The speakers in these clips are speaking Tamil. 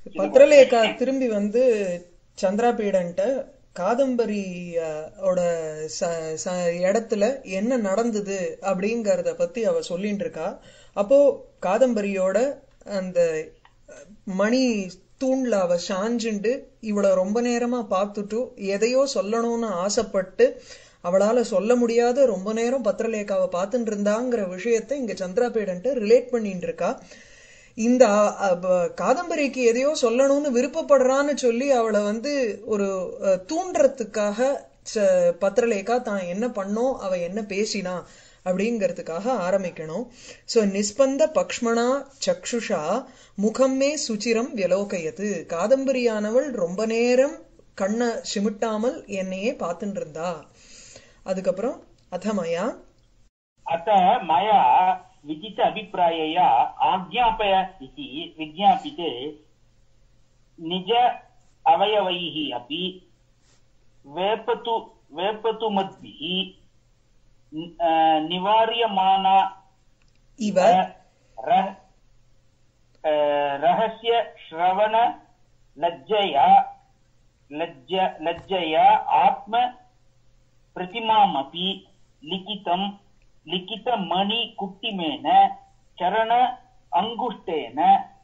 பத்ரலேகா திரும்பி வந்து சந்திராபீடன்ட்ட காதம்பரி அஹ், ஓட ச- ச- இடத்துல என்ன நடந்தது அப்படிங்கறத பத்தி அவ சொல்லிட்டு இருக்கா அப்போ காதம்பரியோட அந்த அஹ், மணி தூண்ல அவ சாஞ்சுண்டு இவள ரொம்ப நேரமா பார்த்துட்டு எதையோ சொல்லணும்னு ஆசைப்பட்டு அவளால சொல்ல முடியாத ரொம்ப நேரம் பத்ரலேகாவை பார்த்துட்டு இருந்தாங்கிற விஷயத்தை இங்க சந்திராபீடன்ட்டு ரிலேட் பண்ணிட்டு இருக்கா இந்த அ, ப- காதம்பரிக்கு எதையோ சொல்லணும்னு விருப்பப்படுறான்னு சொல்லி அவளை வந்து ஒரு அ, தூண்டுறதுக்காக ச- பத்ரலேகா தான் என்ன பண்ணோம் அவ என்ன பேசினா அப்படிங்கிறதுக்காக ஆரம்பிக்கணும் சோ நிஸ்பந்த பக்ஷ்மணா சக்ஷுஷா முகம்மே சுச்சிரம் வியலோகயது காதம்பரியானவள் ரொம்ப நேரம் கண்ணை சிமிட்டாமல் என்னையே பார்த்துட்டு இருந்தா அதுக்கப்புறம் அதமயா अत मया विजित अभिप्रायया आज्ञापय इति विज्ञापिते निज अवयवैः अपि वेपतु वेपतुमद्भिः न- अ, निवार्यमाना இவ रह- अ, रहस्य श्रवण लज्जया लज्ज लज्जया आत्म प्रतिमामपि लिखितं लिखितमणिकुट्टिमेन चरण अङ्गुष्ठेन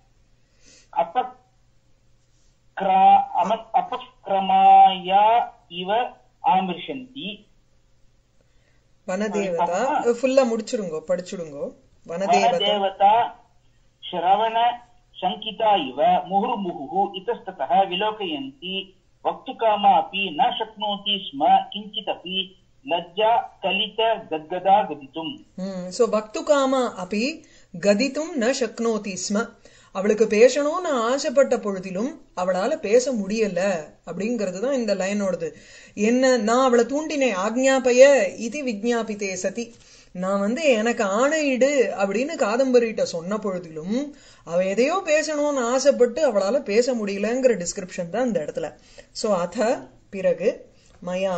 अपक्रा अम- अपक्रमाया इव आमृशन्ति வனதேவதா ஃபுல்லா முடிச்சிடுங்கோ படிச்சுடுங்கோ வனதேவதா वनदेवता श्रवण शङ्किता इव मुहुर्मुहुः इतस्ततः विलोकयन्ति वक्तुकामा अपि न शक्नोति स्म किञ्चिदपि लज्जा कलित गद्गदा गदितुम् சோ பக்துகாமா அப்படி கதித்தும் ந சக்னோதி ஸ்ம அவளுக்கு பேசணும்னு ஆசைப்பட்ட பொழுதிலும் அவளால பேச முடியல அப்படிங்கிறது தான் இந்த லைனோடது என்ன நான் அவளை தூண்டினேன் ஆக்ஞாபய இது விஜ்ஞாபித்தே சதி நான் வந்து எனக்கு ஆணையிடு அப்படின்னு காதம்பரிட்ட சொன்ன பொழுதிலும் அவ எதையோ பேசணும்னு ஆசைப்பட்டு அவளால பேச முடியலங்கிற டிஸ்கிரிப்ஷன் தான் இந்த இடத்துல சோ அத பிறகு மயா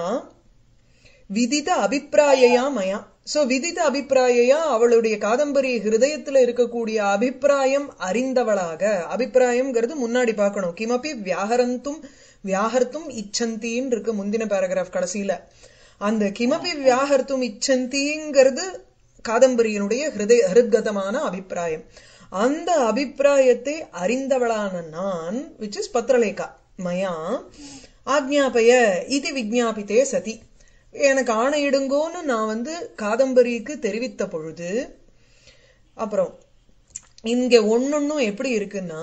விதித அபிப்பிராயயா மயா சோ விதித அபிப்பிராயயா அவளுடைய காதம்பரி ஹிருதயத்துல இருக்கக்கூடிய அபிப்பிராயம் அறிந்தவளாக அபிப்பிராயம்ங்கிறது முன்னாடி பார்க்கணும் கிமப்பி வியாகரந்தும் வியாகர்த்தும் இச்சந்தின்னு இருக்கு முந்தின பேராகிராஃப் கடைசியில அந்த கிமப்பி வியாகர்த்தும் இச்சந்திங்கிறது காதம்பரியினுடைய ஹிருதய ஹிருத்கதமான அபிப்பிராயம் அந்த அபிப்பிராயத்தை அறிந்தவளான நான் விச் இஸ் பத்ரலேகா மயா ஆக்ஞாபய இது விஜ்ஞாபித்தே சதி எனக்கு ஆணையிடுங்கோன்னு நான் வந்து காதம்பரிக்கு தெரிவித்த பொழுது அப்புறம் இங்க ஒன்னொன்னும் எப்படி இருக்குன்னா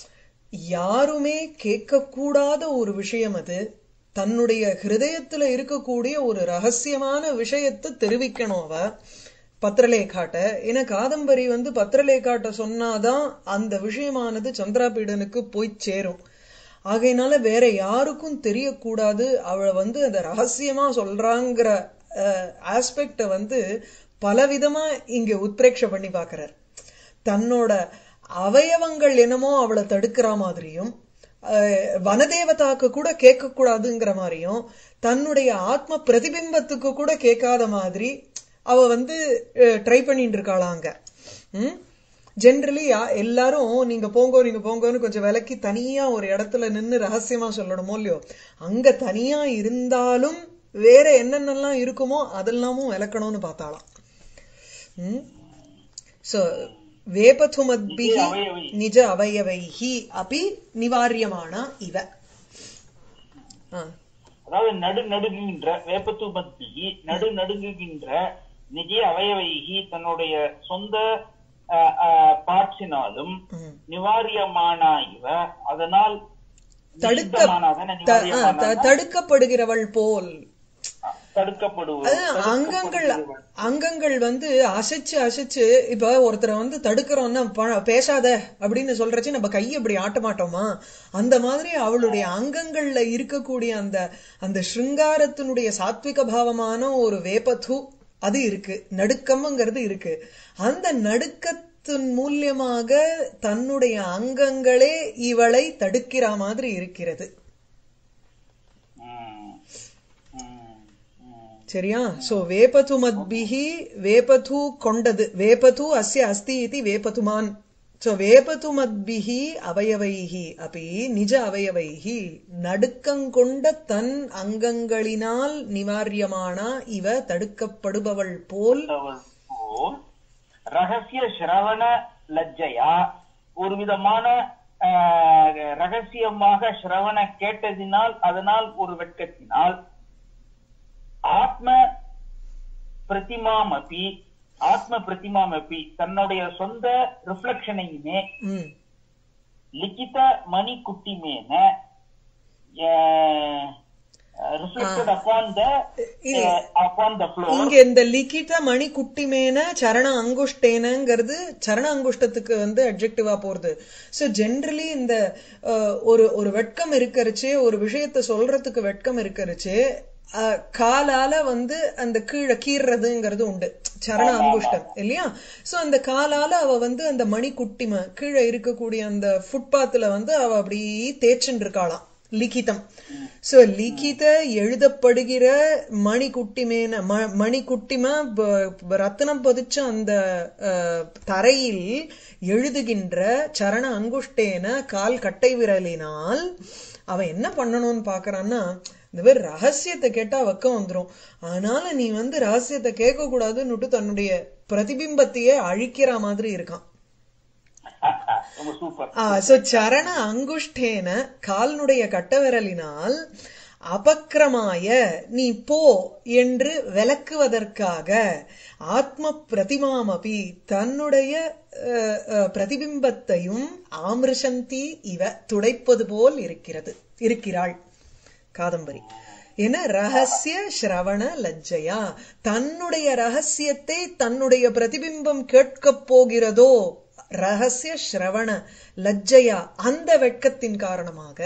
யாருமே கேட்கக்கூடாத ஒரு விஷயம் அது தன்னுடைய ஹிருதயத்துல இருக்கக்கூடிய ஒரு ரகசியமான விஷயத்தை தெரிவிக்கணும் அவ பத்திரலேகாட்ட ஏன்னா காதம்பரி வந்து பத்திரலேகாட்ட சொன்னாதான் அந்த விஷயமானது சந்திராபீடனுக்கு போய் சேரும் ஆகையினால வேற யாருக்கும் தெரியக்கூடாது அவளை வந்து அந்த ரகசியமா சொல்றாங்கிற ஆஸ்பெக்ட வந்து பலவிதமா இங்க உத்பிரேட்ச பண்ணி பாக்குறார் தன்னோட அவயவங்கள் என்னமோ அவளை தடுக்கிற மாதிரியும் அஹ், வனதேவதாக்கு கூட கேட்க கூடாதுங்கிற மாதிரியும் தன்னுடைய ஆத்ம பிரதிபிம்பத்துக்கு கூட கேட்காத மாதிரி அவ வந்து ட்ரை பண்ணிட்டு இருக்காளாங்க ம் ஜென்ரலி எல்லாரும் நீங்க போங்கோ நீங்க போங்கோன்னு கொஞ்சம் விலக்கி தனியா ஒரு இடத்துல நின்னு ரகசியமா சொல்லணுமோ இல்லையோ அங்க தனியா இருந்தாலும் வேற என்னென்னலாம் இருக்குமோ அதெல்லாமும் விளக்கணும்னு பார்த்தாலாம் ம் சோ வேபதுமத்பிஹி நிஜ அவயவைஹி அபி நிவாரியமானா இவ ஆ அதாவது நடு நடுங்குகின்ற வேப்பத்து மத்தி நடு நடுங்குகின்ற நிஜ அவயவைகி தன்னுடைய சொந்த பார்ட்ஸினாலும் ம். நிவாரியமானா இவ அதனால் தடுக்க நிஷித்தமானா தானே த- ஆ, நிவாரியமானா? த- தடுக்கப்படுகிறவள் போல் தடுக்கப்படுவது அதான் அங்கங்கள் அங்கங்கள் வந்து அசைச்சு அசைச்சு இப்ப ஒருத்தரை வந்து தடுக்கிறோம்னா ப- பேசாத அப்படின்னு சொல்றச்சு நம்ம கையை இப்படி ஆட்ட மாட்டோமா அந்த மாதிரி அவளுடைய அங்கங்கள்ல இருக்கக்கூடிய அந்த அந்த ஸ்ருங்காரத்தினுடைய சாத்விக பாவமான ஒரு வேபத்து அது இருக்கு நடுக்கம்ங்கிறது இருக்கு அந்த நடுக்கத்தின் மூலியமாக தன்னுடைய அங்கங்களே இவளை தடுக்கிற மாதிரி இருக்கிறது ம். ம். ம். சரியா சோ வேபது மத்பிஹி வேபது கொண்டது வேபது அஸ்ய அஸ்தி இது வேபதுமான் சோ வேபது மத்பிஹி அவயவைஹி அப்படி நிஜ அவயவைஹி நடுக்கங்கொண்ட தன் அங்கங்களினால் நிவாரியமான இவ தடுக்கப்படுபவள் போல் அவள் போல் ரகசிய சிரவண லஜ்ஜையா ஒரு விதமான ஆஹ், ரகசியமாக சிரவண கேட்டதினால் அதனால் ஒரு வெட்கத்தினால் ஆத்ம பிரதிமாமபி ஆத்ம பிரதிமாமபி தன்னுடைய சொந்த ரிஃப்ளெக்ஷனையுமே ம் லிখিತ மணி குட்டி மேன ரிஃப்ளெக்டட் அப்பான் த இது- அப்பான் த ஃப்ளோர் இங்க இந்த லிக்கிட்ட மணி குட்டிமேன சரண அங்குஷ்டேனங்கிறது சரண அங்குஷ்டத்துக்கு வந்து அட்ஜெக்டிவா போறது சோ ஜென்ரலி இந்த அஹ், ஒரு ஒரு வெட்கம் இருக்கறச்சே ஒரு விஷயத்த சொல்றதுக்கு வெட்கம் இருக்கறச்சே அஹ், காலால வந்து அந்த கீழே கீறதுங்கிறது உண்டு சரண அங்குஷ்டம் இல்லையா சோ அந்த காலால அவ வந்து அந்த மணி குட்டிம கீழே இருக்கக்கூடிய அந்த ஃபுட்பாத்ல வந்து அவ அப்படி தேய்ச்சுட்டு இருக்காளாம் லிகிதம் சோ லிகித எழுதப்படுகிற மணிக்குட்டிமேன ம- மணிக்குட்டிம ப- ப- ரத்தினம் பதிச்ச அந்த அஹ், தரையில் எழுதுகின்ற சரண அங்குஷ்டேன கால் கட்டை விரலினால் அவன் என்ன பண்ணணும்னு பாக்குறான்னா இந்த மாதிரி ரகசியத்தை கேட்டா வெக்கம் வந்துரும் அதனால நீ வந்து ரகசியத்தை கேட்க கூடாதுன்னுட்டு தன்னுடைய பிரதிபிம்பத்தையே அழிக்கிற மாதிரி இருக்கான் ரொம்ப சூப்பர் ஆ, so சரண அங்குஷ்டேன கால்னுடைய கட்டவிரலினால் அபக்கிரமாய நீ போ என்று விளக்குவதற்காக ஆத்ம பிரதிமாமபி தன்னுடைய அஹ், அஹ், பிரதிபிம்பத்தையும் ஆமிருஷந்தி இவ துடைப்பது போல் இருக்கிறது இருக்கிறாள் காதம்பரி என ரகசிய ஸ்ரவண லஜ்ஜையா தன்னுடைய ரகசியத்தை தன்னுடைய பிரதிபிம்பம் கேட்கப் போகிறதோ ரகசிய ஸ்ரவண லஜ்ஜையா அந்த வெட்கத்தின் காரணமாக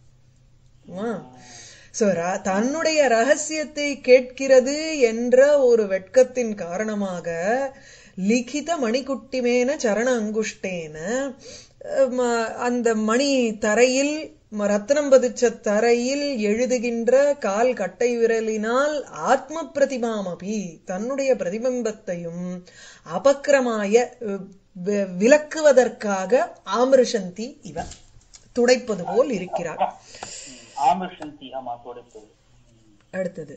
சோ தன்னுடைய ரகசியத்தை கேட்கிறது என்ற ஒரு வெட்கத்தின் காரணமாக லிகித மணிக்குட்டிமேன சரண அங்குஷ்டேன அஹ், ம- அந்த மணி தரையில் ம- ரத்னம் பதிச்ச தரையில் எழுதுகின்ற கால் கட்டை விரலினால் ஆத்ம பிரதிமாமபி தன்னுடைய பிரதிபிம்பத்தையும் அபக்கிரமாய அஹ், வி- விலக்குவதற்காக ஆமிருஷந்தி இவ துடைப்பது போல் இருக்கிறார் ஆமிர்ஷந்தி ஆமா கொடுத்தது அடுத்தது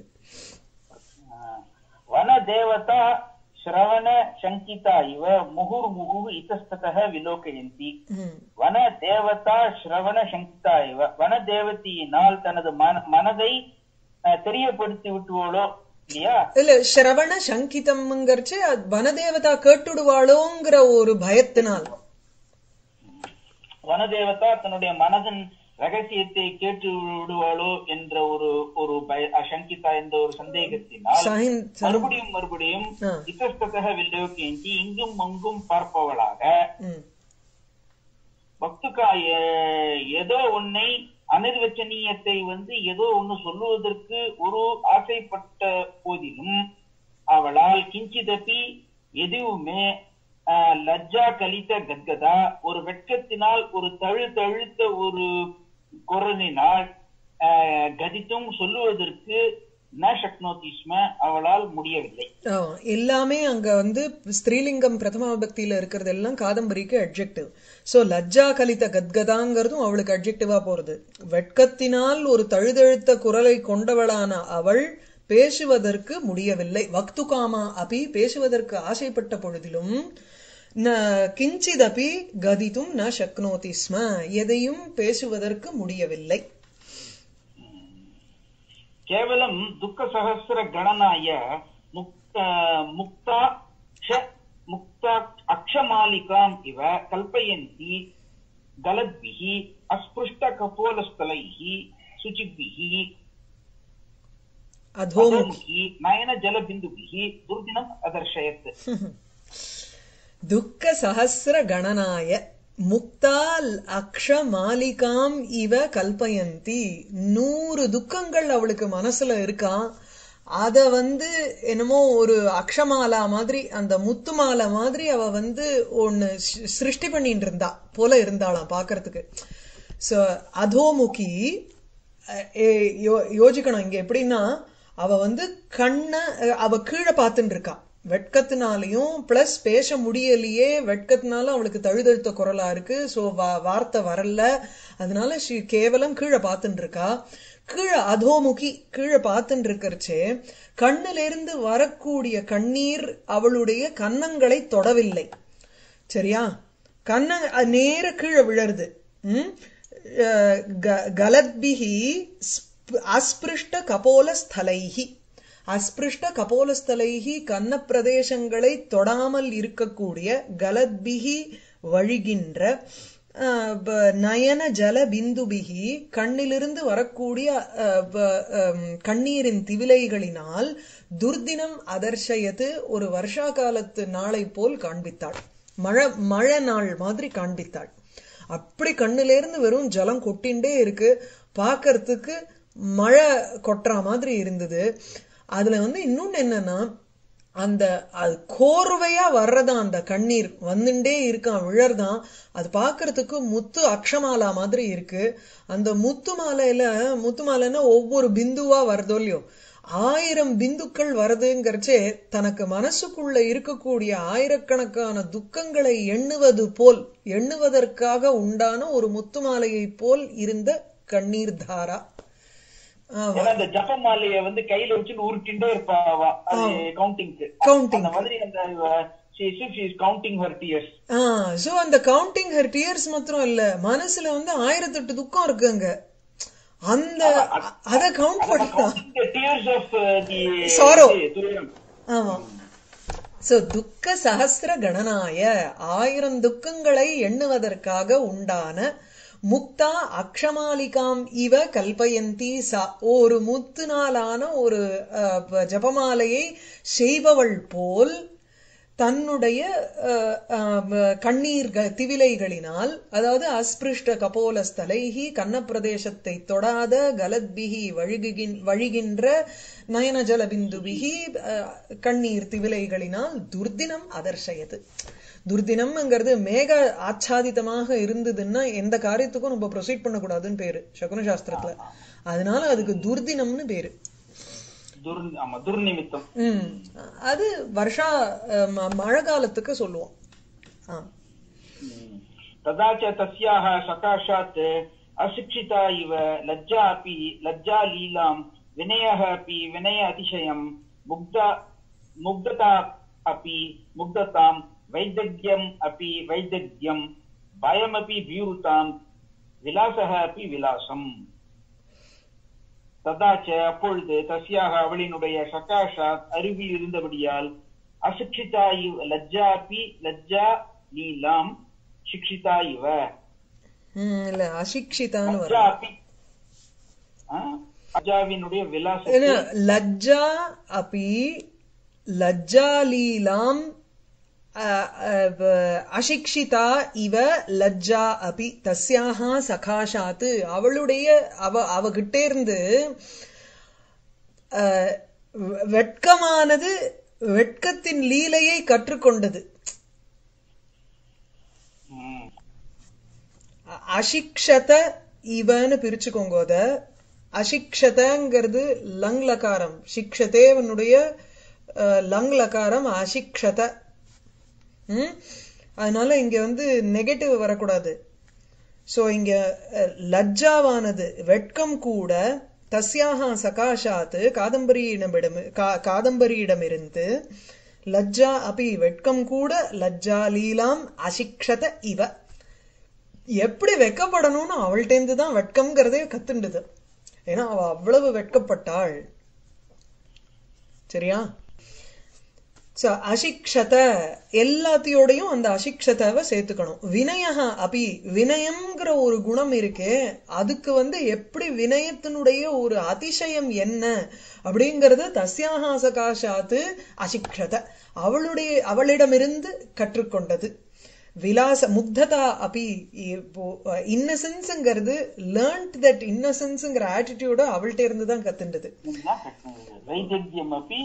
வன தேவதா ஸ்ரவண சங்கிதா இவ முகுர்முகு இத்தஸ்ததः விலோகயந்தி ம். வன தேவதா ஸ்ரவண சங்கிதா இவ வன தேவதையினால் தனது மன- மனதை அஹ், தெரியப்படுத்தி விட்டுவோளோ இல்லையா இல்ல ஸ்ரவண சங்கிதம்ங்கிறச்சு அது வனதேவதா கேட்டுடுவாளோங்கிற ஒரு பயத்தினால் வனதேவதா தன்னுடைய மனதின் ரகசியத்தை கேட்டு விடுவாளோ என்ற ஒரு ஒரு பய அசங்கிதா என்ற ஒரு சந்தேகத்தினால் சஹின் ச- மறுபடியும் மறுபடியும் ஆ. இத்தஸ்தக வில்லோகேந்தி இங்கும் அங்கும் பார்ப்பவளாக ம். பக்துக்கா எ- ஏதோ ஒன்னை அனிர்வச்சனீயத்தை வந்து ஏதோ ஒண்ணு சொல்லுவதற்கு ஒரு ஆசைப்பட்ட போதிலும் அவளால் கிஞ்சிதப்பி எதுவுமே ஆஹ், லஜ்ஜா கலித்த கத்கதா ஒரு வெட்கத்தினால் ஒரு தழு தழுத்த ஒரு குரலினால் ஆஹ், கதித்தும் சொல்லுவதற்கு ந சக்னோதி ஸ்ம அவளால் முடியவில்லை ஆ, எல்லாமே அங்க வந்து ஸ்திரீலிங்கம் பிரதம பக்தியில இருக்கிறது எல்லாம் காதம்பரிக்கு அட்ஜெக்டிவ் சோ லஜ்ஜா கலித கத்கதாங்கிறதும் அவளுக்கு அட்ஜெக்டிவா போறது வெட்கத்தினால் ஒரு தழுதழுத்த குரலை கொண்டவளான அவள் பேசுவதற்கு முடியவில்லை வக்துகாமா அபி பேசுவதற்கு ஆசைப்பட்ட பொழுதிலும் ந கிஞ்சிதபி கதித்தும் ந சக்னோதி ஸ்ம எதையும் பேசுவதற்கு முடியவில்லை కేవలం దుఃఖ సహస్ర గణనాయ ముక్త ముక్తా క్ష ముక్త అక్షమాలికాం ఇవ కల్పయంతి గలద్భిః అస్పృష్ట కపోలస్థలైః శుచిభిః அதோமுகி అధోముఖి నయన జల బిందుభిః దుర్దినం అదర్శయత్ துக்க சஹசிர கணனாய முக்தால் அக்ஷ மாலிகாம் இவ கல்பயந்தி நூறு துக்கங்கள் அவளுக்கு மனசுல இருக்கா அத வந்து என்னமோ ஒரு அக்ஷமாலா மாதிரி அந்த முத்துமாலை மாதிரி அவ வந்து ஒன்னு சி- சிருஷ்டி பண்ணிட்டு இருந்தா போல இருந்தாளாம் பாக்குறதுக்கு சோ அதோமுகி அஹ், ஏ- யோ- யோசிக்கணும் இங்க எப்படின்னா அவ வந்து கண்ண அஹ், அவ கீழே பார்த்துட்டு இருக்கா வெட்கத்தினாலையும் பிளஸ் பேச முடியலையே வெட்கத்தினால அவளுக்கு தழுதழுத்த குரலா இருக்கு சோ வார்த்தை வரல அதனால she கேவலம் கீழே பார்த்துட்டு இருக்கா கீழே அதோமுகி கீழே பார்த்துட்டு இருக்கறச்சே கண்ணுல இருந்து வரக்கூடிய கண்ணீர் அவளுடைய கன்னங்களை தொடவில்லை சரியா கண்ண அஹ் நேர கீழே விழருது ம்? அஹ் க- கலத்பிஹி ஸ்ப- அஸ்பிருஷ்ட கபோல ஸ்தலைஹி அஸ்பிருஷ்ட கபோலஸ்தலைஹி கன்ன பிரதேசங்களை தொடாமல் இருக்கக்கூடிய கலத்பிஹி வழிகின்ற அஹ், ப- நயன ஜல பிந்துபிகி கண்ணிலிருந்து வரக்கூடிய அஹ், ப- அம், கண்ணீரின் திவிலைகளினால் துர்தினம் அதர்ஷயத்து ஒரு வருஷா காலத்து நாளை போல் காண்பித்தாள் மழை மழை நாள் மாதிரி காண்பித்தாள் அப்படி கண்ணுல இருந்து வெறும் ஜலம் கொட்டிண்டே இருக்கு பார்க்கறதுக்கு மழை கொட்டுற மாதிரி இருந்தது அதுல வந்து இன்னொன்னு என்னன்னா அந்த அது கோர்வையா வர்றதா அந்த கண்ணீர் வந்துட்டே இருக்கான் விழறதான் அது பார்க்கறதுக்கு முத்து அக்ஷமாலா மாதிரி இருக்கு அந்த முத்து மாலையில முத்து மாலைன்னா ஒவ்வொரு பிந்துவா வருதோ இல்லையோ ஆயிரம் பிந்துக்கள் வருதுங்கிறச்சே தனக்கு மனசுக்குள்ள இருக்கக்கூடிய ஆயிரக்கணக்கான துக்கங்களை எண்ணுவது போல் எண்ணுவதற்காக உண்டான ஒரு முத்து மாலையை போல் இருந்த கண்ணீர் தாரா ஆஹ் ஏன்னா இந்த ஜப மாலைய வந்து கையில வச்சு உருட்டிண்டே இருப்பா அவ. அது கவுண்டிங்க்கு Counting. அந்த மாதிரி அந்த கவுண்டிங் ஹர் டியர்ஸ் சோ அந்த கவுண்டிங் ஹர் டியர்ஸ் மாத்திரம் இல்ல மனசுல வந்து ஆயிரத்தெட்டு துக்கம் இருக்கு அங்க அந்த அத கவுண்ட் பண்ணலாம் டியர்ஸ் ஆஃப் தி Sorrow. துயரம் ஆமா சோ துக்க சஹஸ்ர கணனாய ஆயிரம் துக்கங்களை எண்ணுவதற்காக உண்டான முக்தா அக்ஷமாலிகாம் இவ கல்பயந்தி சா ஒரு முத்துனாலான ஒரு அஹ், ப- ஜபமாலையை செய்பவள் போல் தன்னுடைய அஹ், அஹ், கண்ணீர் க- திவிலைகளினால் அதாவது அஸ்பிருஷ்ட கபோலஸ்தலைஹி கன்னப்பிரதேசத்தை தொடாத கலத்பிகி வழுகுகின் வழிகின்ற நயனஜல பிந்துபிகி அஹ், கண்ணீர் திவிலைகளினால் துர்தினம் அதர்ஷயது துர்தினம்ங்கிறது மேக ஆச்சாதிதமாக இருந்ததுன்னா எந்த காரியத்துக்கும் நம்ம ப்ரொசீட் பண்ணக்கூடாதுன்னு பேரு சகுன சாஸ்திரத்துல அதனால அதுக்கு துர்தினம்னு பேரு துர் ஆமா துர்நிமித்தம் ம் அது வருஷா அஹ், ம- மழை காலத்துக்கு சொல்லுவோம் ஆ तदा च तस्याः सकाशात् अशिक्षिता इव लज्जा अपि लज्जालीलां विनयः अपि विनय अतिशयं मुग्धा मुग्धता अपि मुग्धतां वैदग्ध्यम् अपि वैदग्ध्यं भयमपि भीरुतां विलासः अपि विलासम् ததா ச அப்பொழுது தஸ்யாக அவளினுடைய சகாஷாத் அருகில் இருந்தபடியால் அசிக்ஷிதா இவ லஜ்ஜா அப்பி லஜ்ஜா லீலாம் சிக்ஷிதா இவ ம், இல்ல அசிக்ஷிதான்னு லஜ்ஜா வரும் அப்பி ஆ? லஜ்ஜாவினுடைய ஏன்னா, விலாசத்தை லஜ்ஜா அப்பி லஜ்ஜாலீலாம் அ- அ- அசிக்ஷிதா இவ லஜ்ஜா அபி தஸ்யாஹா சகாஷாத்து அவளுடைய அவ அவகிட்ட இருந்து அஹ், வெ- வெட்கமானது வெட்கத்தின் லீலையை கற்றுக்கொண்டது ம். அ- அசிக்ஷத இவன்னு பிரிச்சுக்கோங்க அத அசிக்ஷதங்கிறது லங் லகாரம் சிக்ஷதேவனுடைய அஹ், லங் லகாரம் அசிக்ஷத ம்? அதனால இங்க வந்து நெகட்டிவ் வரக்கூடாது சோ இங்க அஹ், லஜ்ஜாவானது வெட்கம் கூட தஸ்யாக சகாஷாத்து காதம்பரியிடமிடம் கா- காதம்பரியிடமிருந்து லஜ்ஜா அப்பி வெட்கம் கூட லஜ்ஜா லீலாம் அசிக்ஷத இவ எப்படி வெட்கப்படணும்னு அவள்கிட்டேருந்து தான் வெட்கம்ங்கிறதே கத்துண்டுது ஏன்னா அவ அவ்வளவு வெட்கப்பட்டாள் சரியா சோ அசிக்ஷத எல்லாத்தையோடையும் அந்த அசிக்ஷதாவை சேர்த்துக்கணும் வினயக அபி வினயம்ங்கிற ஒரு குணம் இருக்கே அதுக்கு வந்து எப்படி வினயத்தினுடைய ஒரு அதிசயம் என்ன அப்படிங்கறது தஸ்யாக சகாஷாத்து அசிக்ஷத அவளுடைய அவளிடமிருந்து கற்றுக்கொண்டது விலாச முக்ததா அப்பி இப்போ இன்னசென்ஸ்ங்கிறது லேர்ன்ட் தட் இன்னசென்ஸ்ங்கிற ஆட்டிடியூட அவள்கிட்ட இருந்து தான் கத்துண்டது இதுதான் கட்டுனது. வைதக்யம் அப்பி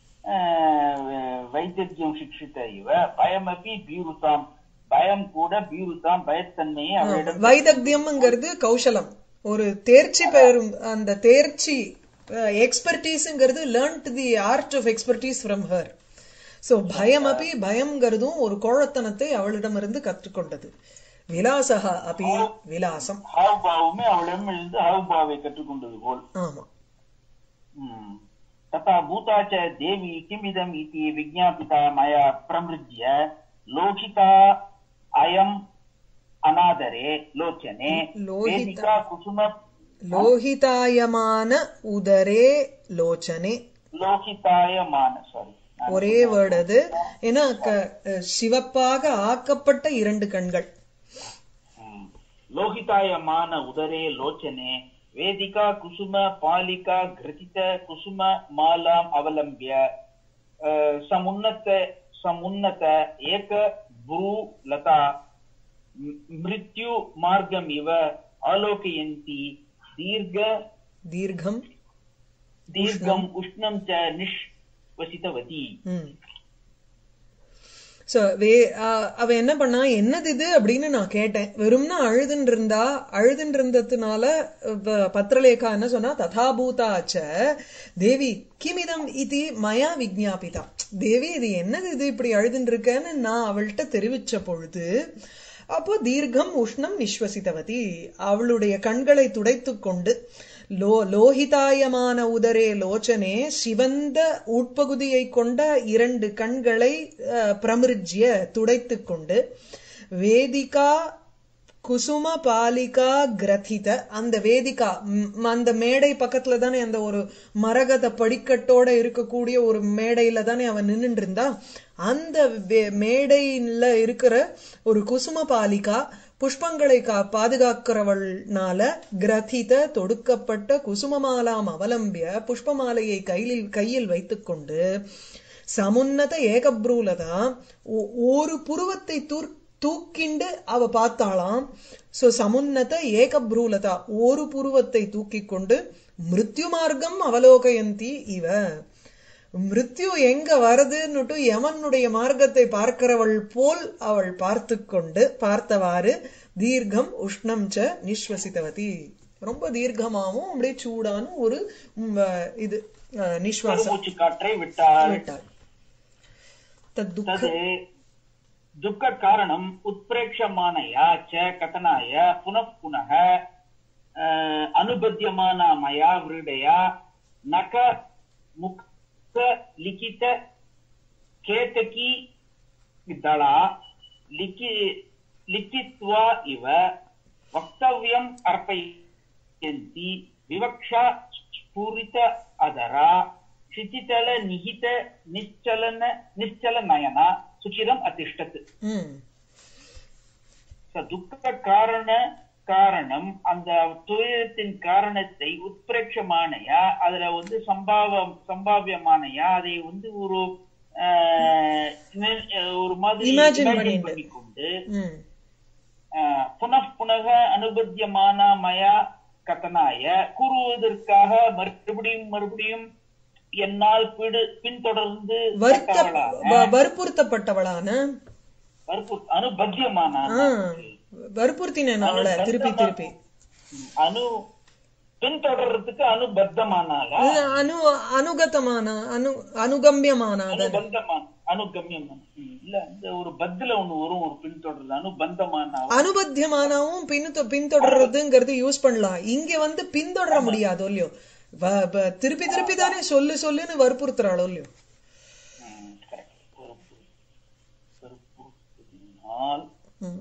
வைதக்யம் சிக்ஷித இவ பயமப்பி பீருதாம் பயம் கூட பீருதாம் பயத்தன்மையை அவளிடம் வைதக்தியம்ங்கிறது கௌசலம் ஒரு தேர்ச்சி பெறும் அந்த தேர்ச்சி எக்ஸ்பர்டீஸ்ங்கிறது learnt the art of expertise from her so பயம் அப்படி பயம்ங்கிறதும் ஒரு கோழத்தனத்தை அவளிடமிருந்து கற்றுக்கொண்டது விலாசகா அப்படி விலாசம் ஹாவ் பாவுமே அவளிடமிருந்து ஹாவ் பாவை கற்றுக்கொண்டது போல் ஆமா ம். तथा भूता च देवी किमिदम् इति विज्ञापिता मया प्रमृज्य लोकिता अयम् अनादरे लोचने लोहिता- वेदिका कुसुम லோகிதாயமான உதரே லோச்சனே லோகிதாயமான சாரி ஒரே வேர்டு அது ஏன்னா க- சிவப்பாக ஆக்கப்பட்ட இரண்டு கண்கள் லோகிதாயமான உதரே லோச்சனே வேதிகா குசும பாலிகா கிரதித குசும மாலாம் அவலம்பிய அஹ், சமுன்னத சமுன்னத ஏக புரு லதா ம்- மிருத்யு மார்க்கம் இவ ஆலோகயந்தி தீர்க்க தீர்க்கம் தீர்க்கம் உஷ்ணம் ச நிஷ்வசிதவதி ம் சோ வே ஆ- அவ என்ன பண்ணா என்னது இது அப்படின்னு நான் கேட்டேன் வெறும்னா அழுதுன்னு இருந்தா அழுதுன்னு இருந்ததுனால வ- பத்ரலேகா என்ன சொன்னா ததாபூதாச்ச தேவி கிமிதம் இது மயா விஜ்ஞாபிதா தேவி இது என்னது இது இப்படி அழுதுன்னு இருக்கேன்னு நான் அவள்கிட்ட தெரிவிச்ச பொழுது அப்போ தீர்க்கம் உஷ்ணம் நிஸ்வசித்தவதி அவளுடைய கண்களை துடைத்துக் கொண்டு லோ லோகிதாயமான உதரே லோச்சனே சிவந்த உட்பகுதியை கொண்ட இரண்டு கண்களை அஹ், பிரமிருஜ்ய துடைத்துக் கொண்டு வேதிகா குசும பாலிகா கிரதித அந்த வேதிகா ம், அந்த மேடை பக்கத்துல தானே அந்த ஒரு மரகத படிக்கட்டோட இருக்கக்கூடிய ஒரு மேடையில தானே அவன் நின்னுட்டு இருந்தா அந்த வே- மேடையில இருக்கிற ஒரு குசும பாலிகா புஷ்பங்களை கா பாதுகாக்கிறவள்னால கிரதித தொடுக்கப்பட்ட குசுமமாலாம் அவலம்பிய புஷ்பமாலையை கையில் கையில் வைத்துக்கொண்டு சமுன்னத ஏகப்ரூலதா ஒ- ஒரு புருவத்தை தூர் தூக்கிண்டு அவ பார்த்தாளாம் சோ சமுன்னத ஏகப்ரூலதா ஒரு புருவத்தை தூக்கிக் கொண்டு மிருத்யு மார்க்கம் அவலோகயந்தி இவ மிருத்யு எங்க வருதுன்னுட்டு யமனுடைய மார்க்கத்தை பார்க்கிறவள் போல் அவள் பார்த்து கொண்டு பார்த்தவாறு தீர்க்கம் உஷ்ணம் ச நிஸ்வசித்தவதி ரொம்ப தீர்க்கமாவும் அப்படியே சூடான ஒரு ம், இது அஹ், நிஸ்வாசம் கருமூச்சு காற்றை விட்டார் விட்டாள் தத் துக்க तद् दुःखकारणम् उत्प्रेक्षमाणया च कथनाय पुनः पुनः अ, अनुबध्यमाना मया व्रीडया नख मुख लिखित केतकी दला लिखि लिखित्वा इव वक्तव्यम् अर्पयन्ति विवक्षा स्फुरित अधरा क्षितितल निहित निश्चलन निश्चल नयना सुचिरम् अतिष्ठत् ம் So, துக்க காரண காரணம் அந்த துயரத்தின் காரணத்தை உத்பிரேட்சமானையா அதுல வந்து சம்பாவம் சம்பாவியமானையா அதை வந்து ஒரு ஆஹ், நி- ஒரு மாதிரி Imagine imagine பண்ணிட்டு. பண்ணிக்கொண்டு ம் ஆஹ், புனః புனக அனுபத்தியமான மயா கதனாய கூறுவதற்காக மறுபடியும் மறுபடியும் என்னால் பிடு பின்தொடர்ந்து வருத்த பட்டவளான, வ- வற்புறுத்தப்பட்டவளான வற்புறு- அனுபத்தியமான ஆ, வற்புறுத்தினேன் அவளை திருப்பி திருப்பி அனு பின்தொடர்றதுக்கு அனுபத்தமானால இல்ல, அனு அனுகதமான அனு அனுகம்பியமான அதானே அனுபந்தமான அனுகம்யமான ம், இல்ல இந்த ஒரு பத்துல ஒண்ணு வரும் ஒரு பின்தொடர்றது அனுபந்தமான அனுபத்தியமானவும் பின் பின்தொடர்றதுங்கிறது யூஸ் பண்ணலாம் இங்க வந்து பின்தொடர முடியாது இல்லையோ வ- வ- திருப்பி திருப்பி தானே சொல்லு சொல்லுன்னு வற்புறுத்துறாளோ இல்லையோ ம், correct. பொறுப்பு. பொறுப்புறுத்தினால் ம்.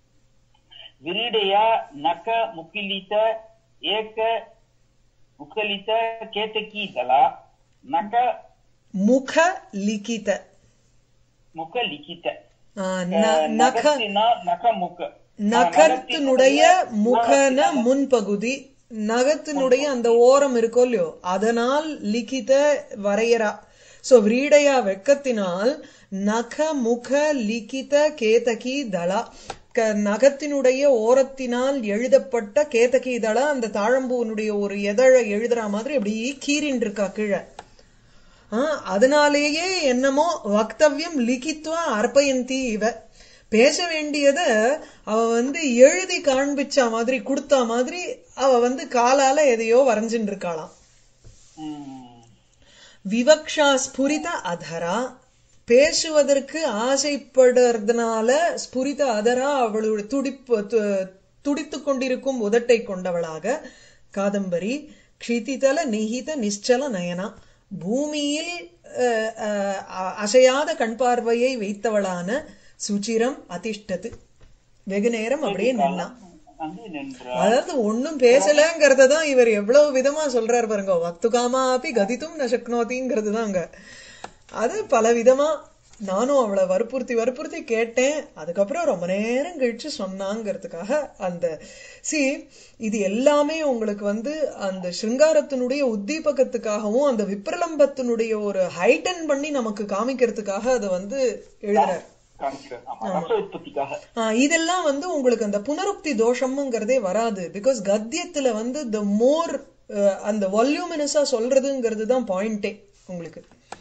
விரீடயா நக முக்கிலித ஏக முக்கலித கேத்தகி தலா நக முக லிகித முக லிகித ஆ, ந- நக நகத்தினால் நகமுக நகத்தினுடைய முகன முன்பகுதி நகத்தினுடைய அந்த ஓரம் இருக்கோ இல்லையோ அதனால் லிகித வரையறா சோ விரீடையா வெக்கத்தினால் நக முக லிகித கேதகி தளா க- நகத்தினுடைய ஓரத்தினால் எழுதப்பட்ட கேதகி தளா அந்த தாழம்பூனுடைய ஒரு எதழ எழுதுற மாதிரி அப்படி கீறின்னு இருக்கா கீழே ஆ, அதனாலேயே என்னமோ வக்தவ்யம் லிகித்வா அர்ப்பயந்தி இவ பேச வேண்டியத அவ வந்து எழுதி காண்பிச்ச மாதிரி கொடுத்த மாதிரி அவ வந்து காலால எதையோ வரைஞ்சுட்டு இருக்காளாம் ம். விவக்ஷா ஸ்புரித அதரா பேசுவதற்கு ஆசைப்படுறதுனால ஸ்புரித அதரா அவளுடைய துடிப்பு து- துடித்துக் கொண்டிருக்கும் உதட்டை கொண்டவளாக காதம்பரி க்ஷிதிதல நிகித நிశ్చல நயனா பூமியில் அஹ், அஹ், அ- அசையாத கண் பார்வையை வைத்தவளான சுச்சிரம் அதிஷ்டத்து வெகு நேரம் அப்படியே நின்னா அங்கு நின்றார் அதாவது ஒண்ணும் பேசலங்கிறத தான் இவர் எவ்வளவு விதமா சொல்றாரு பாருங்க வக்துகாமா அப்படி கதித்தும் ந சக்னோதிங்கிறது தாங்க அது பல விதமா நானும் அவளை வற்புறுத்தி வற்புறுத்தி கேட்டேன் அதுக்கப்புறம் ரொம்ப நேரம் கழிச்சு சொன்னாங்கிறதுக்காக அந்த சி இது எல்லாமே உங்களுக்கு வந்து அந்த சிருங்காரத்தினுடைய உத்தீபகத்துக்காகவும் அந்த விப்ரலம்பத்தினுடைய ஒரு ஹைட்டன் பண்ணி நமக்கு காமிக்கிறதுக்காக அதை வந்து எழுதுறாரு காமிக்கிறார் ஆமா ரச உற்பத்திக்காக ஆ, இதெல்லாம் வந்து உங்களுக்கு அந்த புனருக்தி தோஷம்ங்கிறதே வராது பிகாஸ் கத்தியத்துல வந்து த மோர் அந்த வால்யூமினஸா சொல்றதுங்கிறது தான் பாயிண்டே உங்களுக்கு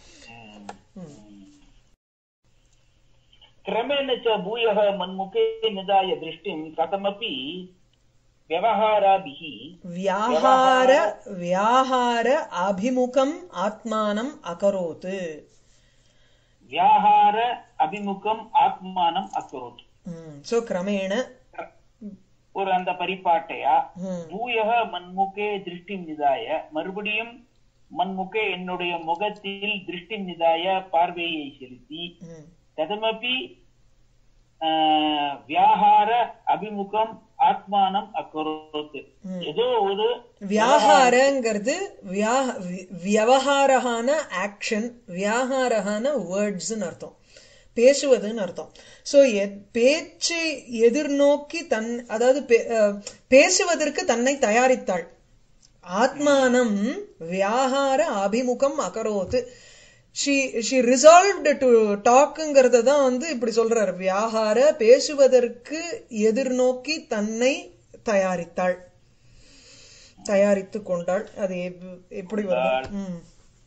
क्रमेण च भूयः मन्मुखे निधाय दृष्टिं कथमपि व्यवहाराभिः வியாகார வியாகார அபிமுகம் ஆத்மானம் அகரோத்து व्याहार अभिमुखम् आत्मानम् अकरोत् சோ கிரமேண ஒரு அந்த பரிபாட்டையா ம், பூயக மண்முகே திருஷ்டி நிதாய மறுபடியும் மண்முகே என்னுடைய முகத்தில் திருஷ்டி நிதாய பார்வையை செலுத்தி ம், ததமபி ஆஹ், வியாகார அபிமுகம் ஆத்மானம் அக்கரோத்து ம். ஏதோ ஒரு வியாகாரங்கிறது வியா- வி- வியவஹாரகான ஆக்ஷன் வியாகாரகான வேர்ட்ஸ்னு அர்த்தம் பேசுவதுன்னு அர்த்தம் சோ பேச்சை எதிர்நோக்கி தன் அதாவது பே- அஹ், பேசுவதற்கு தன்னை தயாரித்தாள் ஆத்மானம் வியாகார அபிமுகம் அகரோத்து ஷி ஷி ரிசால்வ்டு டு டாக்குங்கிறத தான் வந்து இப்படி சொல்றாரு வியாகார பேசுவதற்கு எதிர்நோக்கி தன்னை தயாரித்தாள் தயாரித்து கொண்டாள் அது எப்- எப்படி வரும் ம்.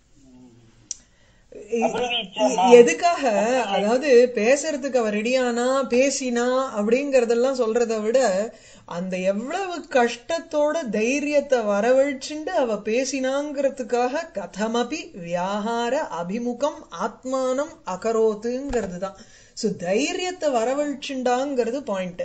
எ- எதுக்காக அதாவது பேசுறதுக்கு அவ ரெடியானா பேசினா அப்படிங்கறதெல்லாம் சொல்றத விட அந்த எவ்வளவு கஷ்டத்தோட தைரியத்தை வரவழைச்சுண்டு அவ பேசினாங்கிறதுக்காக கதமபி வியாகார அபிமுகம் ஆத்மானம் அகரோத்துங்கிறது தான் சோ தைரியத்தை வரவழைச்சுண்டாங்கிறது பாயிண்ட்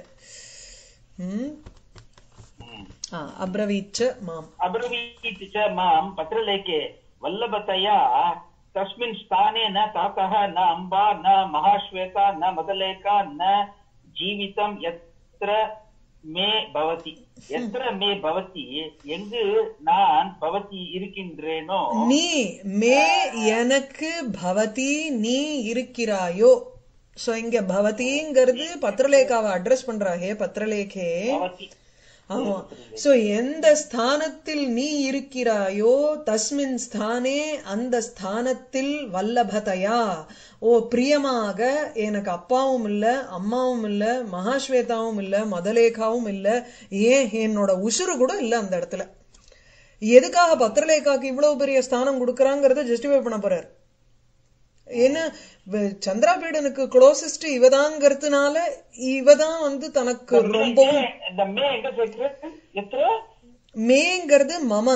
ம் ம். ஆ, அப்ரவீச்ச மாம் अब्रवीत् च मां पत्रलेखे वल्लभतया तस्मिन् स्थाने न तातः न अम्बा न महाश्वेता न मदलेखा न जीवितं यत्र मे भवति यत्र मे भवति எங்கு நான் பவதி இருக்கின்றேனோ நீ மே எனக்கு பவதி நீ இருக்கிறாயோ சோ இங்க பவதிங்கிறது பத்ரலேகாவை அட்ரஸ் பண்றா ஹே பத்ரலேகே பவதி ஆமா சோ எந்த ஸ்தானத்தில் நீ இருக்கிறாயோ தஸ்மின் ஸ்தானே அந்த ஸ்தானத்தில் வல்லபதையா ஓ பிரியமாக எனக்கு அப்பாவும் இல்ல அம்மாவும் இல்ல மகாஸ்வேதாவும் இல்ல மதலேகாவும் இல்ல ஏன் என்னோட உசுறு கூட இல்ல அந்த இடத்துல எதுக்காக பத்திரலேகாக்கு இவ்வளவு பெரிய ஸ்தானம் கொடுக்கறாங்கிறத ஜஸ்டிஃபை பண்ண போறார் ஏன்னா வ- சந்திராபீடனுக்கு க்ளோசஸ்ட் இவதாங்கிறதுனால இவதான் வந்து தனக்கு ரொம்பவும் இந்த மே எங்க சேர்க்கிறது எத்திர மேங்கிறது மம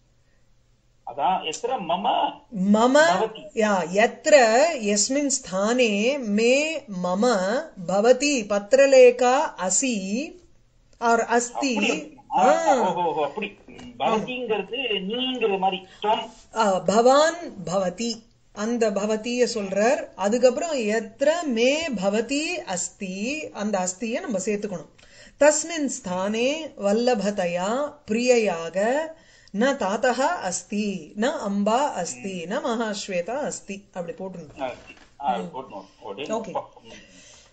அதான் எத்திர மம மம பவதி. யா எத்திர எஸ்மின் ஸ்தானே மே மம பவதி பத்திரலேகா அசி ஆர் அஸ்தி ஆ, ஓஹோ ஓஹோ, அப்படி ம், பவதிங்கிறது நீங்கிற மாதிரி தொம் ஆ, பவான் பவதி அந்த பவதிய சொல்றார் அதுக்கப்புறம் எத்திர மே பவதி அஸ்தி அந்த அஸ்திய நம்ம சேர்த்துக்கணும் தஸ்மின் ஸ்தானே வல்லபதையா பிரியையாக ந தாத்தா அஸ்தி ந அம்பா அஸ்தி ந மகாஸ்வேதா அஸ்தி அப்படி போட்டுருந்தோம் ஆ, ஆ, போடணும். ஓடு. Okay. ம்.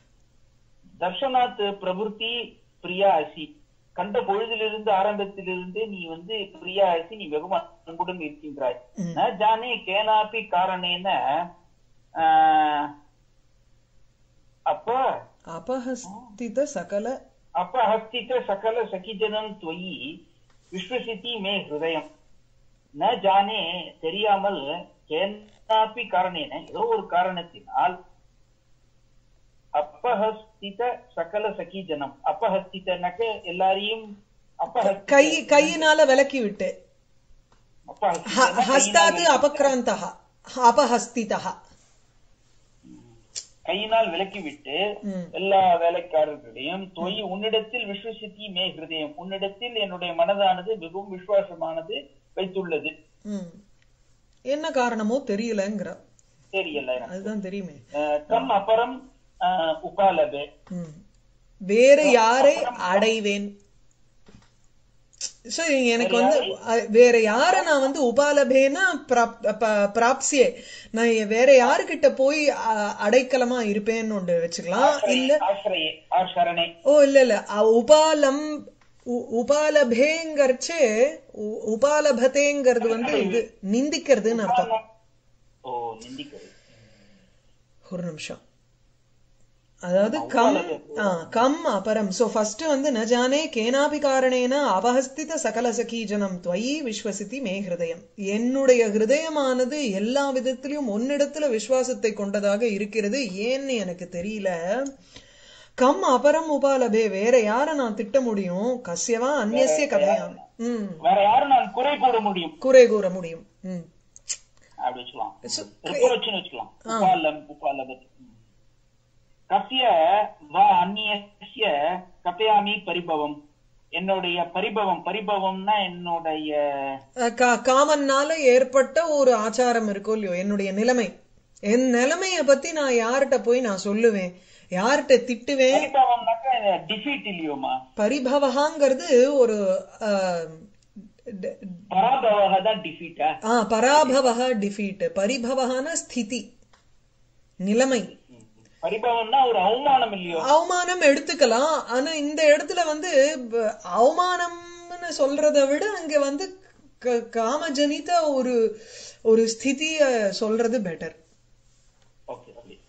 தர்ஷனாத் பிரபுத்தி பிரியா அசி கண்ட பொழுதிலிருந்து ஆரம்பத்திலிருந்து நீ வந்து பிரியா அசி நீ வெகு அன்புடன் இருக்கின்றாய் ம். ந ஜானே கேனாபி காரணேன ஆ, அப்ப அபஹஸ்தித சகல अपहस्तित सकल सखीजनं त्वयि விஸ்வசித்தி மே ஹிருதயம் ந ஜானே தெரியாமல் கேனாப்பி காரணேன ஏதோ ஒரு காரணத்தினால் அப்பஹஸ்தித சகல சகீஜனம் அப்பஹஸ்திதனாக்க எல்லாரையும் அப்பஹஸ்தித கை கையினால விலக்கி விட்டு ஹ- அப்பஹஸ்திதனா ஹஸ்தாது கையினால் அபக்ராந்தா அபஹஸ்திதா கையினால் விலக்கி விட்டு ம். எல்லா வேலைக்காரர்களையும் தொய் உன்னிடத்தில் விஸ்வசித்தி மே ஹிருதயம் உன்னிடத்தில் என்னுடைய மனதானது மிகவும் விசுவாசமானது வைத்துள்ளது ம். என்ன காரணமோ தெரியலங்கிற தெரியல எனக்கு. அதுதான் தெரியுமே அஹ், கம் அபரம் அஹ், உபாலபே ம். வேற யாரை அடைவேன் சோ எனக்கு வந்து அ- வேற யார நான் வந்து உபாலபேனா பிராப்- ப- பிராப்சியே நான் வேற யாருகிட்ட போய் அ- அடைக்கலமா இருப்பேன்னு ஒன்று வச்சுக்கலாம் இல்ல ஆசிரியே ஆசரணே ஓ இல்ல இல்ல அ- உபாலம் உ- உபாலபேங்கர்ச்சே உ- உபாலபதேங்கிறது வந்து இது நிந்திக்கிறதுன்னு அர்த்தம் ஓ நிந்திக்கிறது ஒரு நிமிஷம் அதாவது கம் ஆ, கம் அபரம் சோ ஃபர்ஸ்ட் வந்து ந ஜானே கேனாபி காரணேன அபஹஸ்தித சகல சகீஜனம் துவயி விஸ்வசித்தி மே ஹிருதயம் என்னுடைய ஹிருதயமானது எல்லா விதத்திலும் உன்னிடத்துல விசுவாசத்தை கொண்டதாக இருக்கிறது ஏன்னு எனக்கு தெரியல கம் அபரம் உபாலபே வேற யார நான் திட்ட முடியும் கஸ்யவா அந்நியசிய கதையாம் ம் வேற யாரும் நான் குறை கூற முடியும் குறை கூற முடியும் ம் அப்படி வச்சுக்கலாம் ரிப்போர்ட்னு வச்சுக்கலாம் உபாலம் உபாலபத் கசிய வா அந்நியசிய கதையாமி பரிபவம் என்னுடைய பரிபவம் பரிபவம்னா என்னுடைய அஹ் கா- காமன்னால ஏற்பட்ட ஒரு ஆச்சாரம் இருக்கும் இல்லையோ என்னுடைய நிலைமை என் நிலைமைய பத்தி நான் யார்கிட்ட போய் நான் சொல்லுவேன் யார்கிட்ட திட்டுவேன் பரிபவம்னாக்கா டிஃபீட் இல்லையோமா பரிபவகாங்கிறது ஒரு அஹ், ட- பராபவக தான் டிஃபீட்டா ஆ பராபவக டிஃபீட் பரிபவகான ஸ்திதி நிலைமை பரிபவம்னா ஒரு அவமானம் இல்லையோ அவமானம் எடுத்துக்கலாம் ஆனா இந்த இடத்துல வந்து ப- அவமானம்னு சொல்றதை விட அங்க வந்து க- காமஜனித ஒரு ஒரு ஸ்திதிய சொல்றது பெட்டர் ஓகே ஓகே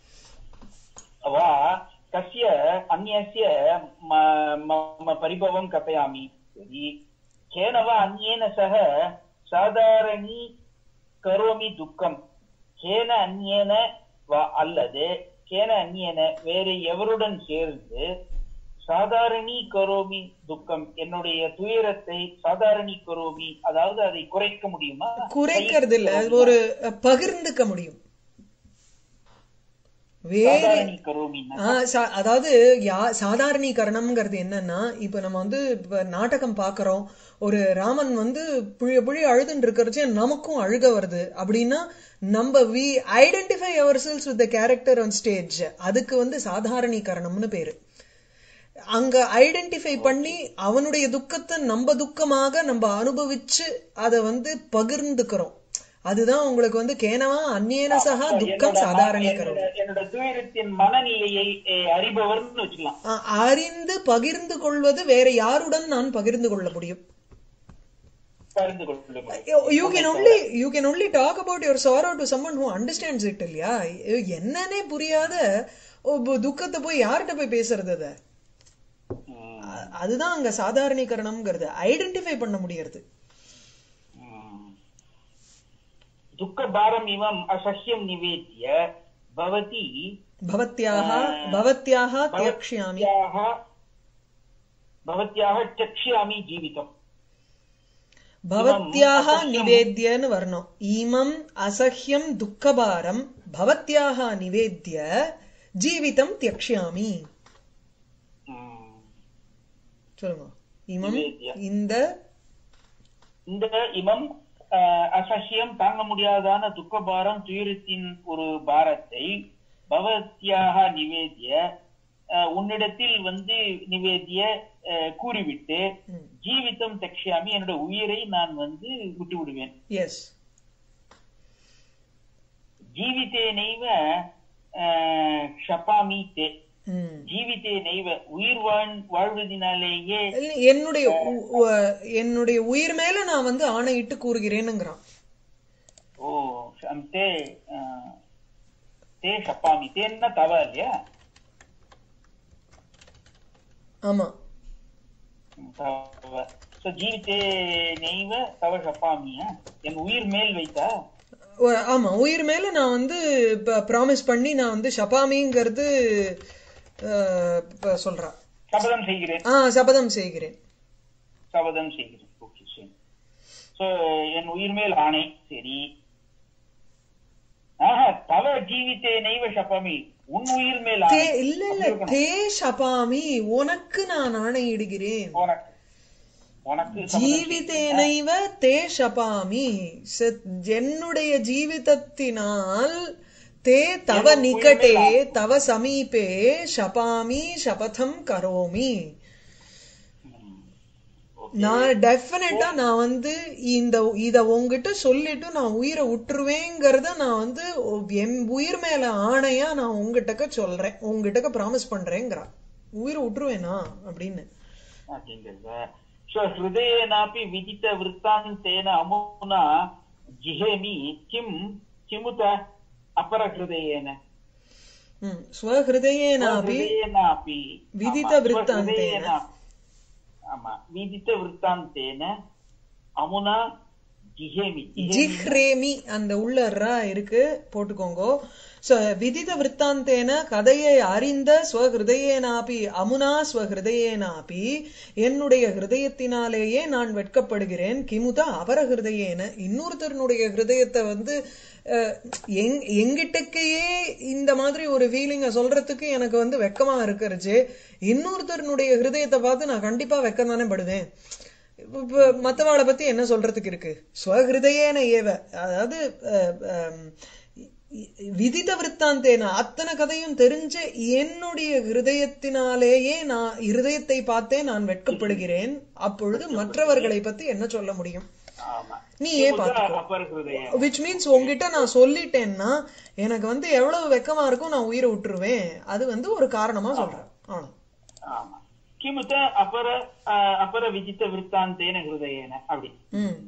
வா கஸ்ய அந்நியஸ்ய ம- மம பரிபவம் கथयामि तर्हि केन वा अन्येन सह சாதாரணி கரோமி துக்கம் கேன அந்நியன வா அல்லது கேன அந்நியன வேறு எவருடன் சேர்ந்து சாதாரணி கரோமி துக்கம் என்னுடைய துயரத்தை சாதாரணி கரோமி அதாவது அதை குறைக்க முடியுமா குறைக்கிறது இல்ல ஒரு பகிர்ந்துக்க முடியும் வேறு சாதாரணி கரோமின்னா ஆ, சா- அதாவது யா சாதாரணீகரணம்ங்கிறது என்னன்னா இப்ப நம்ம வந்து இப்ப நாடகம் பாக்குறோம் ஒரு ராமன் வந்து புழி புழி அழுதுன்னு இருக்கிறச்சே நமக்கும் அழுக வருது அப்படின்னா நம்ம we identify ourselves with character on stage அதுக்கு வந்து சாதாரணீகரணம்னு பேரு அங்க ஐடென்டிஃபை பண்ணி அவனுடைய துக்கத்தை நம்ம துக்கமாக நம்ம அனுபவிச்சு அதை வந்து பகிர்ந்துக்கிறோம் அதுதான் உங்களுக்கு வந்து கேனவா அந்நியன சகா துக்கம் என்னோட சாதாரணீகரம் என்னோட- என்னோட துயரத்தின் மனநிலையை அஹ், அறிபவர்னு வச்சுக்கலாம் அ- அறிந்து பகிர்ந்து கொள்வது வேற யாருடன் நான் பகிர்ந்து கொள்ள முடியும் பகிர்ந்து கொள்ள முடியும். You can only you can only talk about your sorrow to someone who understands it இல்லையா ஐயோ, என்னன்னே புரியாத ஓ, பு- துக்கத்தை போய் யார்கிட்ட போய் பேசுறது அத ம், அ- அதுதான் அங்க சாதாரணீகரணம்ங்கிறது ஐடென்டிஃபை பண்ண முடியறது ம். துக்கபாரம் இவம் அசஹ்யம் நிவேத்திய பவதி பவத்யாக பவத்யாக தியக்ஷ்யாமி பவத்யாः பவத்யாः त्यक्ष्यामि ஜீவிதம் பவத்யாக நிவேத்தியன்னு வரணும் ஈமம் அசஹ்யம் துக்கபாரம் பவத்யாக நிவேத்திய ஜீவிதம் தியக்ஷ்யாமி ம். சொல்லுங்க இமம் நிவேத்ய. இந்த இந்த இமம் அஹ், அசஹ்யம் தாங்க முடியாதான துக்கபாரம் துயரத்தின் ஒரு பாரத்தை பவத்யாக நிவேத்திய அஹ், உன்னிடத்தில் வந்து நிவேத்திய அஹ், கூறிவிட்டு ம். ஜீவிதம் தக்ஷாமி என்னோட உயிரை நான் வந்து விட்டு விடுவேன் எஸ் ஜீவித்தேனைவ அஹ், ஷபாமி தே ம். ஜீவித்தேனைவ உயிர் வாழ் வாழ்வதினாலேயே இல்ல, என்னுடைய உ- உ- என்னுடைய உயிர் மேல நான் வந்து ஆணையிட்டு கூறுகிறேனுங்கிறான் ஓ அம் தே அஹ், தே ஷப்பாமி தேன்னா தவ இல்லையா ஆமா தவ சோ ஜீவித்தே நெய்வ தவ ஷப்பாமியா என் உயிர் மேல் வைத்தா ஒ- ஆமா உயிர் மேல நான் வந்து ப்ராமிஸ் பண்ணி நான் வந்து ஷபாமிங்கிறது அஹ், இப்ப சொல்றான் சபதம் செய்கிறேன் ஆ சபதம் செய்கிறேன் சபதம் செய்கிறேன் ஓகே சரி சோ என் உயிர் மேல் ஆணை சரி ஆஹா, தவ ஜீவித்தேனைவ சபமி உன் உயிர் மேல் ஆணை. தே- இல்ல இல்ல அப்படி இருக்கணும். தே சபாமி உனக்கு நான் ஆணையிடுகிறேன் உனக்கு உனக்கு சம்மதம் ஜீவிதேனைவ தே சபாமி ச- என்னுடைய ஜீவிதத்தினால் தே தவ என் நிகட்டே உயிர்மே தவ சமீபே சபாமி சபதம் கரோமி ம். நான் டெஃபினட்டா நான் வந்து இந்த இத உங்ககிட்ட சொல்லிட்டு நான் உயிரை விட்டுருவேங்கிறத நான் வந்து என் உயிர் மேல ஆணையா நான் உங்ககிட்டக்க சொல்றேன் உங்ககிட்டக்க ப்ராமிஸ் பண்றேங்கிறா உயிரை விட்டுருவேனா அப்படின்னு அப்படிங்கிறத ஸோ ஹிருதயேனாப்பி விதித்த விற்த்தாந்தேன அமுனா ஜிஹேமி கிம் கிமுத அபர ஹிருதயேன ம் ஸ்வஹிருதயேனாபி ஹிருதயேனாப்பி விதித ஆமா, விற்த்தாந்தேன. ஹிருதயேனா- ஆமா விதித்த விற்த்தாந்தேன அமுனா ஜிஹேமி ஜிஹேமி ஜிஹ்ரேமி அந்த உள்ள ரா இருக்கு போட்டுக்கோங்க சோ விதித விற்த்தாந்தேன கதையை அறிந்த ஸ்வஹிருதயேனாபி அமுனா ஸ்வஹிருதயேனாபி என்னுடைய ஹிருதயத்தினாலேயே நான் வெட்கப்படுகிறேன் கிமுத அபர ஹிருதயேன இன்னொருத்தருடைய ஹிருதயத்தை வந்து அஹ், எங் எங்கிட்டக்கையே இந்த மாதிரி ஒரு ஃபீலிங்க சொல்றதுக்கு எனக்கு வந்து வெக்கமா இருக்கிறச்சு இன்னொருத்தருடைய ஹிருதயத்தை பார்த்து நான் கண்டிப்பா வெக்கம் தானே படுவேன் இப்ப மத்தவாளை பத்தி என்ன சொல்றதுக்கு இருக்கு ஸ்வஹிருதயேன ஏவ அதாவது அஹ், அஹ், விதித விற்த்தாந்தேன அத்தனை கதையும் தெரிஞ்ச என்னுடைய ஹிருதயத்தினாலேயே நான் ஹிருதயத்தை பார்த்தே நான் வெட்கப்படுகிறேன் அப்பொழுது மற்றவர்களை பத்தி என்ன சொல்ல முடியும் ஆமா நீயே கிமுத பாத்துக்கோ அபர ஹிருதய விச் மீன்ஸ் உங்ககிட்ட நான் சொல்லிட்டேன்னா எனக்கு வந்து எவ்வளவு வெக்கமா இருக்கும் நான் உயிரை விட்டுருவேன் அது வந்து ஒரு காரணமா சொல்றேன் ஆனா ஆமா கிமுத அபர ஆ, அபர விதித்த விற்த்தாந்தேன ஹிருதயேன அப்படி ம்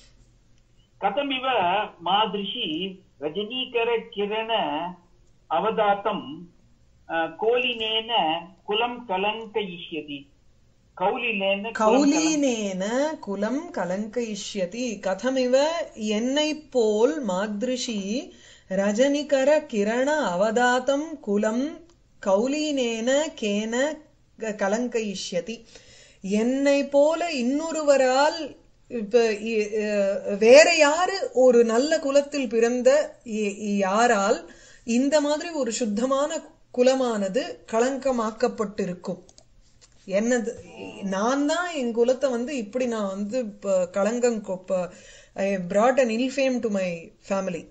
கதமிவ மாதிருஷி ரஜினீகர கிரண அவதாத்தம் ஆ, கோலினேன குலம் கலங்கயிஷ்யதி கௌலினேன குலம் கலங்க- கௌலீனேன குலம் கலங்கயிஷ்யதி கதமிவ என்னை போல் மாத்ருஷி ரஜனிகர கிரண அவதாத்தம் குலம் கௌலீனேன கேன க- கலங்கயிஷ்யதி என்னை போல இன்னொருவரால் இப்ப இ- அஹ் வேற யாரு ஒரு நல்ல குலத்தில் பிறந்த இ- யாரால் இந்த மாதிரி ஒரு சுத்தமான குலமானது களங்கமாக்கப்பட்டிருக்கும் என்னது நான் தான் என் குலத்தை வந்து இப்படி நான் வந்து இப்ப களங்கம் I brought an ill fame to my family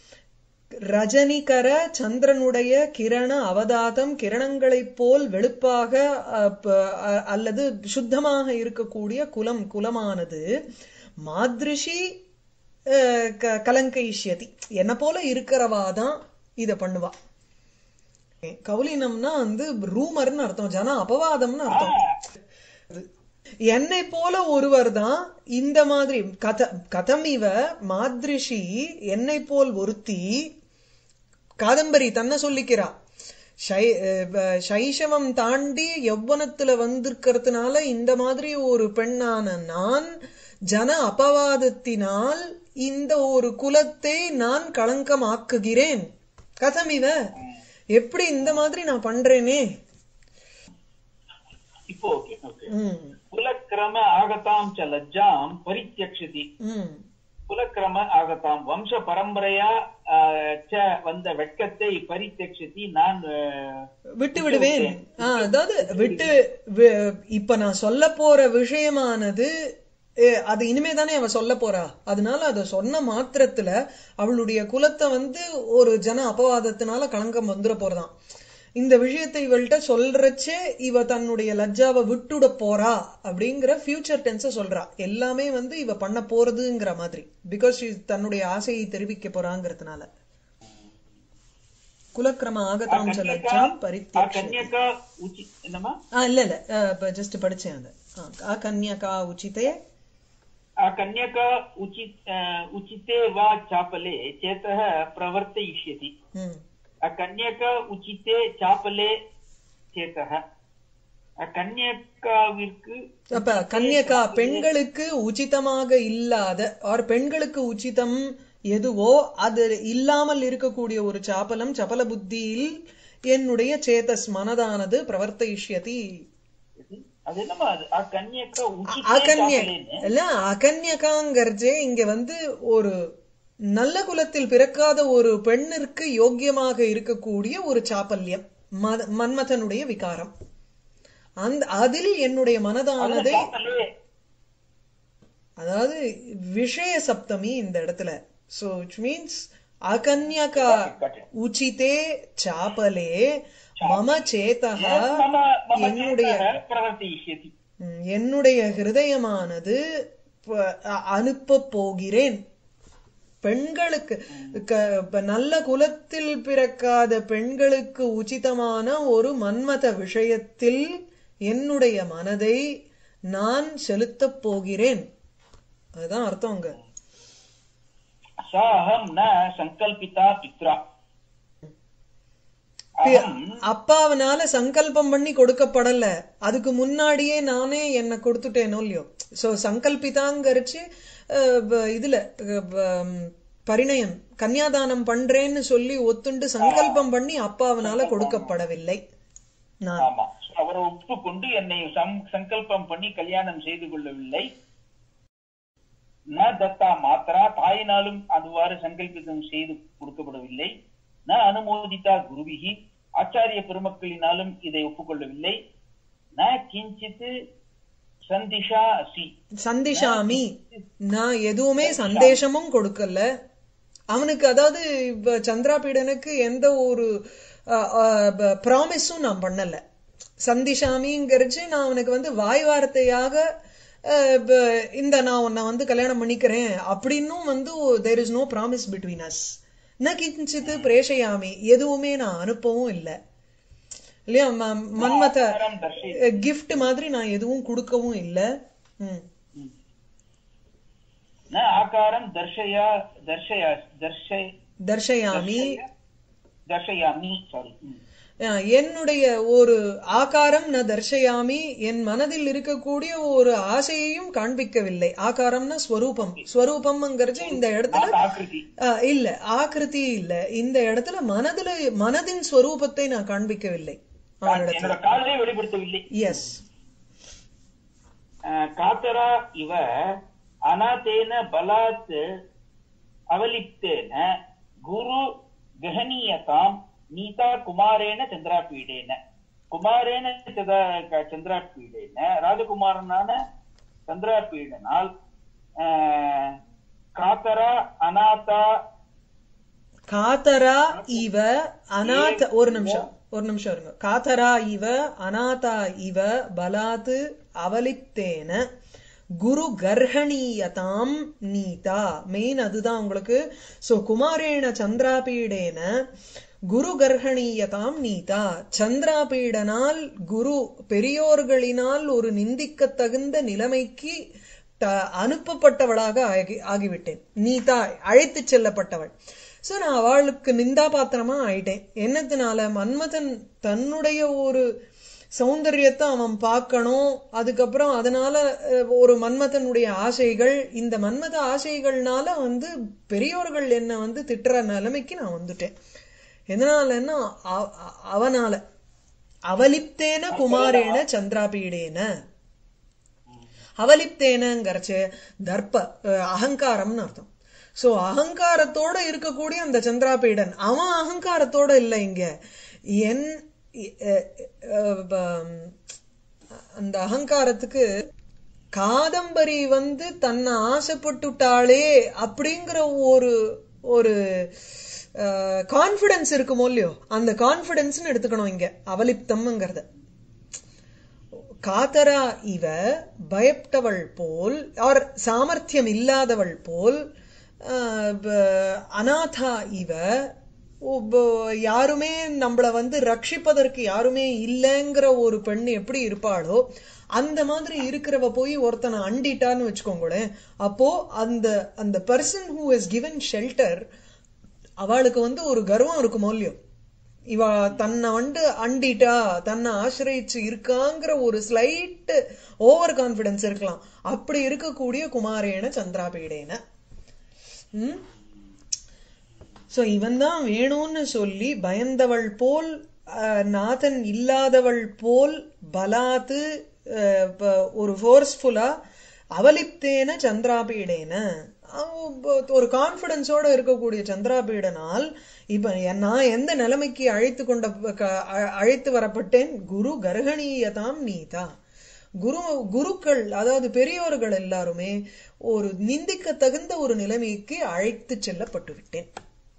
ரஜனிகர சந்திரனுடைய கிரண அவதாதம் கிரணங்களைப் போல் வெளுப்பாக அ, ப- அ- அல்லது சுத்தமாக இருக்கக்கூடிய குலம் குலமானது மாத்ருஷி அஹ், க- கலங்கைஷ்யதி என்ன போல இருக்கிறவா தான் இத பண்ணுவா கௌலினம்னா வந்து ரூமர்னு அர்த்தம் ஜன அபவாதம்னு அர்த்தம் என்னை போல ஒருவர் தான் இந்த மாதிரி கத கதமிவ மாத்ரிஷி என்னை போல் ஒருத்தி காதம்பரி தன்னை சொல்லிக்கிறா சை- அஹ் சைஷவம் தாண்டி யௌவனத்துல வந்திருக்கிறதுனால இந்த மாதிரி ஒரு பெண்ணான நான் ஜன அபவாதத்தினால் இந்த ஒரு குலத்தை நான் களங்கமாக்குகிறேன் கதமிவ எப்படி இந்த மாதிரி நான் பண்றேனே இப்போ ஓகே ஓகே ம் குலக்கிரம ஆகதாம் ச லஜ்ஜாம் பரித்யக்ஷதி ம் குலக்கிரம ஆகதாம் வம்ச பரம்பரையா ஆ, ச வந்த வெட்கத்தை பரித்யக்ஷதி நான் ஆ, விட்டு விடுவேன் ஆ, அதாவது விட்டு வி- இப்ப நான் சொல்ல போற விஷயமானது ஏ, அது இனிமே தானே அவ சொல்ல போறா அதனால அத சொன்ன மாத்திரத்துல அவளுடைய குலத்தை வந்து ஒரு ஜன அபவாதத்தினால களங்கம் வந்துட போறதாம் இந்த விஷயத்தை இவள்கிட்ட சொல்றச்சே இவ தன்னுடைய லஜ்ஜாவை விட்டுட போறா அப்படிங்கிற ஃபியூச்சர் டென்ஸ சொல்றா எல்லாமே வந்து இவ பண்ண போறதுங்கிற மாதிரி பிகாஸ் தன்னுடைய ஆசையை தெரிவிக்க போறாங்கிறதுனால குலக்கிரம ஆகதாம் கன்யகா லஜ்ஜாம் ஆ பரித்யக்ஷதி கன்யகா உச்சி என்னமா ஆ இல்ல இல்ல ஜஸ்ட் படிச்சேன் அது ஆ, ஆ கன்யகா உச்சிதே ಆ ಕನ್ಯಕ ಉಚಿತ ಉಚಿತೆ ವಾ ಚಾಪಲೆ ಚೇತಃ ಪ್ರವರ್ತಯಿಷ್ಯತಿ ம் ಆ ಕನ್ಯಕ ಉಚಿತೆ ಚಾಪಲೆ சேத்தக கன்யக்காவிற்கு அப்ப கன்யகா பெண்களுக்கு உச்சிதமாக இல்லாத ஆர் பெண்களுக்கு உச்சிதம் எதுவோ அது இல்லாமல் இருக்கக்கூடிய ஒரு சாப்பலம் சபல புத்தியில் என்னுடைய சேதஸ் மனதானது பிரவர்த்தயிஷ்யதி அது என்னமா அது ஆ கன்யக்கா உச்சிதே அகன்ய சாப்பலேன்னு இல்ல அகன்யகாங்கிறச்சே இங்க வந்து ஒரு நல்ல குலத்தில் பிறக்காத ஒரு பெண்ணிற்கு யோக்கியமாக இருக்கக்கூடிய ஒரு சாப்பல்யம் மத- மன்மதனுடைய விகாரம் அந்த அதில் என்னுடைய அதுல மனதானதை சாப்பலே அதாவது விஷய சப்தமி இந்த இடத்துல சோ இட் மீன்ஸ் அகன்யகா Got it. உச்சிதே சாப்பலே மம சேதக மம மம என்னுடைய சேதः பிரவர்த்தயிஷ்யதி ம், என்னுடைய ஹிருதயமானது ப- அ- அனுப்பப் போகிறேன் பெண்களுக்கு க- இப்ப நல்ல குலத்தில் பிறக்காத பெண்களுக்கு உச்சிதமான ஒரு மன்மத விஷயத்தில் என்னுடைய மனதை நான் செலுத்தப் போகிறேன் அதுதான் அர்த்தம் அங்க सा अहं न सङ्कल्पिता पित्रा பி- अहं அப்பாவனால சங்கல்பம் பண்ணி கொடுக்கப்படல அதுக்கு முன்னாடியே நானே என்ன கொடுத்துட்டேனோ இல்லையோ சோ சங்கல்பிதாங்கரிச்சு அஹ், ப- இதுல அஹ், ப- ம், பரிணயம் கன்னியாதானம் பண்றேன்னு சொல்லி ஒத்துண்டு சங்கல்பம் பண்ணி அப்பாவனால கொடுக்கப்படவில்லை நான் ஆமா அவர் ஒப்புக்கொண்டு என்னை சம்- சங்கல்பம் பண்ணி கல்யாணம் செய்து கொள்ளவில்லை ந தத்தா மாத்திரா தாயினாலும் அதுவாறு சங்கல்பிதம் செய்து கொடுக்கப்படவில்லை ந அனுமோதித்தா குருவிகி ஆச்சாரிய பெருமக்களினாலும் இதை ஒப்புக்கொள்ளவில்லை ந கிஞ்சித் சந்திஷா அசி சந்திஷாமி நான் எதுவுமே சந்தேஷமும் கொடுக்கல அவனுக்கு அதாவது இப்ப சந்திராபீடனுக்கு எந்த ஒரு ப்ராமிஸும் நான் பண்ணல சந்திஷாமிங்கிறச்சு நான் அவனுக்கு வந்து வாய் வார்த்தையாக அஹ், ப- இந்த நான் உன்னை வந்து கல்யாணம் பண்ணிக்கிறேன் அப்படின்னும் வந்து there is no promise between us ந கிஞ்சித்து பிரேஷயாமி எதுவுமே நான் அனுப்பவும் இல்லை இல்லையா ம- மன்மத ஆகாரம் தர்ஷி கிஃப்ட் மாதிரி நான் எதுவும் கொடுக்கவும் இல்லை ம் ந ஆகாரம் தர்ஷயா தர்ஷயா தர்ஷய தர்ஷயாமி தர்ஷயாமி சாரி அஹ், என்னுடைய ஒரு ஆகாரம் ந தர்ஷயாமி என் மனதில் இருக்கக்கூடிய ஒரு ஆசையையும் காண்பிக்கவில்லை ஆகாரம்னா ஸ்வரூபம் ஸ்வரூபம்ங்கிறது இந்த இடத்துல ஆக்கிருதி அஹ், இல்ல ஆக்கிருதி இல்ல இந்த இடத்துல மனதுல மனதின் ஸ்வரூபத்தை நான் காண்பிக்கவில்லை அவனிடத்துல என்னோட காதலை வெளிப்படுத்தவில்லை எஸ் அஹ், காத்தரா இவ அநாதேன பலாத் அவலிப்தேன குரு கஹனீயதாம் நீதா குமாரேன சந்திராபீடேன குமாரேன சதா- சந்திராபீடேன ராஜகுமாரனான சந்திராபீடனால் அஹ், காத்தரா அநாதா காத்தரா இவ அநாத ஒரு நிமிஷம் ஒரு நிமிஷம் இருங்க காத்தரா இவ அநாதா இவ பலாத்து அவலித்தேன குரு கர்ஹணீயதாம் நீதா மெயின் அதுதான் உங்களுக்கு சோ குமாரேண சந்திராபீடேன குரு கர்ஹணீயதாம் நீதா சந்திராபீடனால் குரு பெரியோர்களினால் ஒரு நிந்திக்க தகுந்த நிலைமைக்கு த- அனுப்பப்பட்டவளாக ஆகி ஆகிவிட்டேன் நீதா அழைத்துச் செல்லப்பட்டவள் சோ நான் அவளுக்கு நிந்தா பாத்திரமா ஆயிட்டேன் என்னத்தினால மன்மதன் தன்னுடைய ஒரு சௌந்தரியத்தை அவன் பார்க்கணும் அதுக்கப்புறம் அதனால அஹ், ஒரு மன்மதனுடைய ஆசைகள் இந்த மன்மத ஆசைகள்னால வந்து பெரியோர்கள் என்ன வந்து திட்டுற நிலைமைக்கு நான் வந்துட்டேன் எதனாலன்னா அவ- அ- அவனால அவலிப்தேன குமாரேன சந்திராபீடேன அவலிப்தேனங்கிறச்சு தர்ப்ப அஹ், அகங்காரம்னு அர்த்தம் சோ அகங்காரத்தோட இருக்கக்கூடிய அந்த சந்திராபீடன் அவன் அகங்காரத்தோட இல்லை இங்க என் அஹ், அஹ், ப- அந்த அகங்காரத்துக்கு காதம்பரி வந்து தன்னை ஆசைப்பட்டுட்டாளே அப்படிங்கிற ஒரு ஒரு கான்பிடன்ஸ் இருக்குமோ இல்லையோ அந்த கான்பிடன்ஸ்னு எடுத்துக்கணும் இங்க அவலிப்தம்ங்கிறத காத்தரா இவ பயப்பட்டவள் போல் ஆர் சாமர்த்தியம் இல்லாதவள் போல் ஆஹ், ப- அநாதா இவ ஒப்ப- யாருமே நம்மள வந்து ரட்சிப்பதற்கு யாருமே இல்லைங்கிற ஒரு பெண் எப்படி இருப்பாளோ அந்த மாதிரி இருக்கிறவ போய் ஒருத்தனை அண்டிட்டான்னு வச்சுக்கோங்களேன் அப்போ அந்த அந்த person who is given shelter அவளுக்கு வந்து ஒரு கர்வம் இருக்குமோ இல்லையோ இவ தன்னை வந்து அண்டிட்டா தன்னை ஆசிரியிச்சு இருக்காங்கிற ஒரு ஸ்லைட் ஓவர் கான்பிடன்ஸ் இருக்கலாம் அப்படி இருக்கக்கூடிய குமாரேன சந்திராபீடேன ம் சோ இவன் தான் வேணும்னு சொல்லி பயந்தவள் போல் அஹ், நாதன் இல்லாதவள் போல் பலாத்து அஹ், ப- ஒரு ஃபோர்ஸ்ஃபுல்லா அவலிப்தேன சந்திராபீடேன அவ- ஒரு கான்பிடன்ஸோட இருக்கக்கூடிய சந்திராபீடனால் இப்ப நான் எந்த நிலைமைக்கு அழைத்து கொண்ட க- அ- அழைத்து வரப்பட்டேன் குரு கர்ஹணீயதாம் நீதா குரு குருக்கள் அதாவது பெரியோர்கள் எல்லாருமே ஒரு நிந்திக்க தகுந்த ஒரு நிலைமைக்கு அழைத்து செல்லப்பட்டு விட்டேன்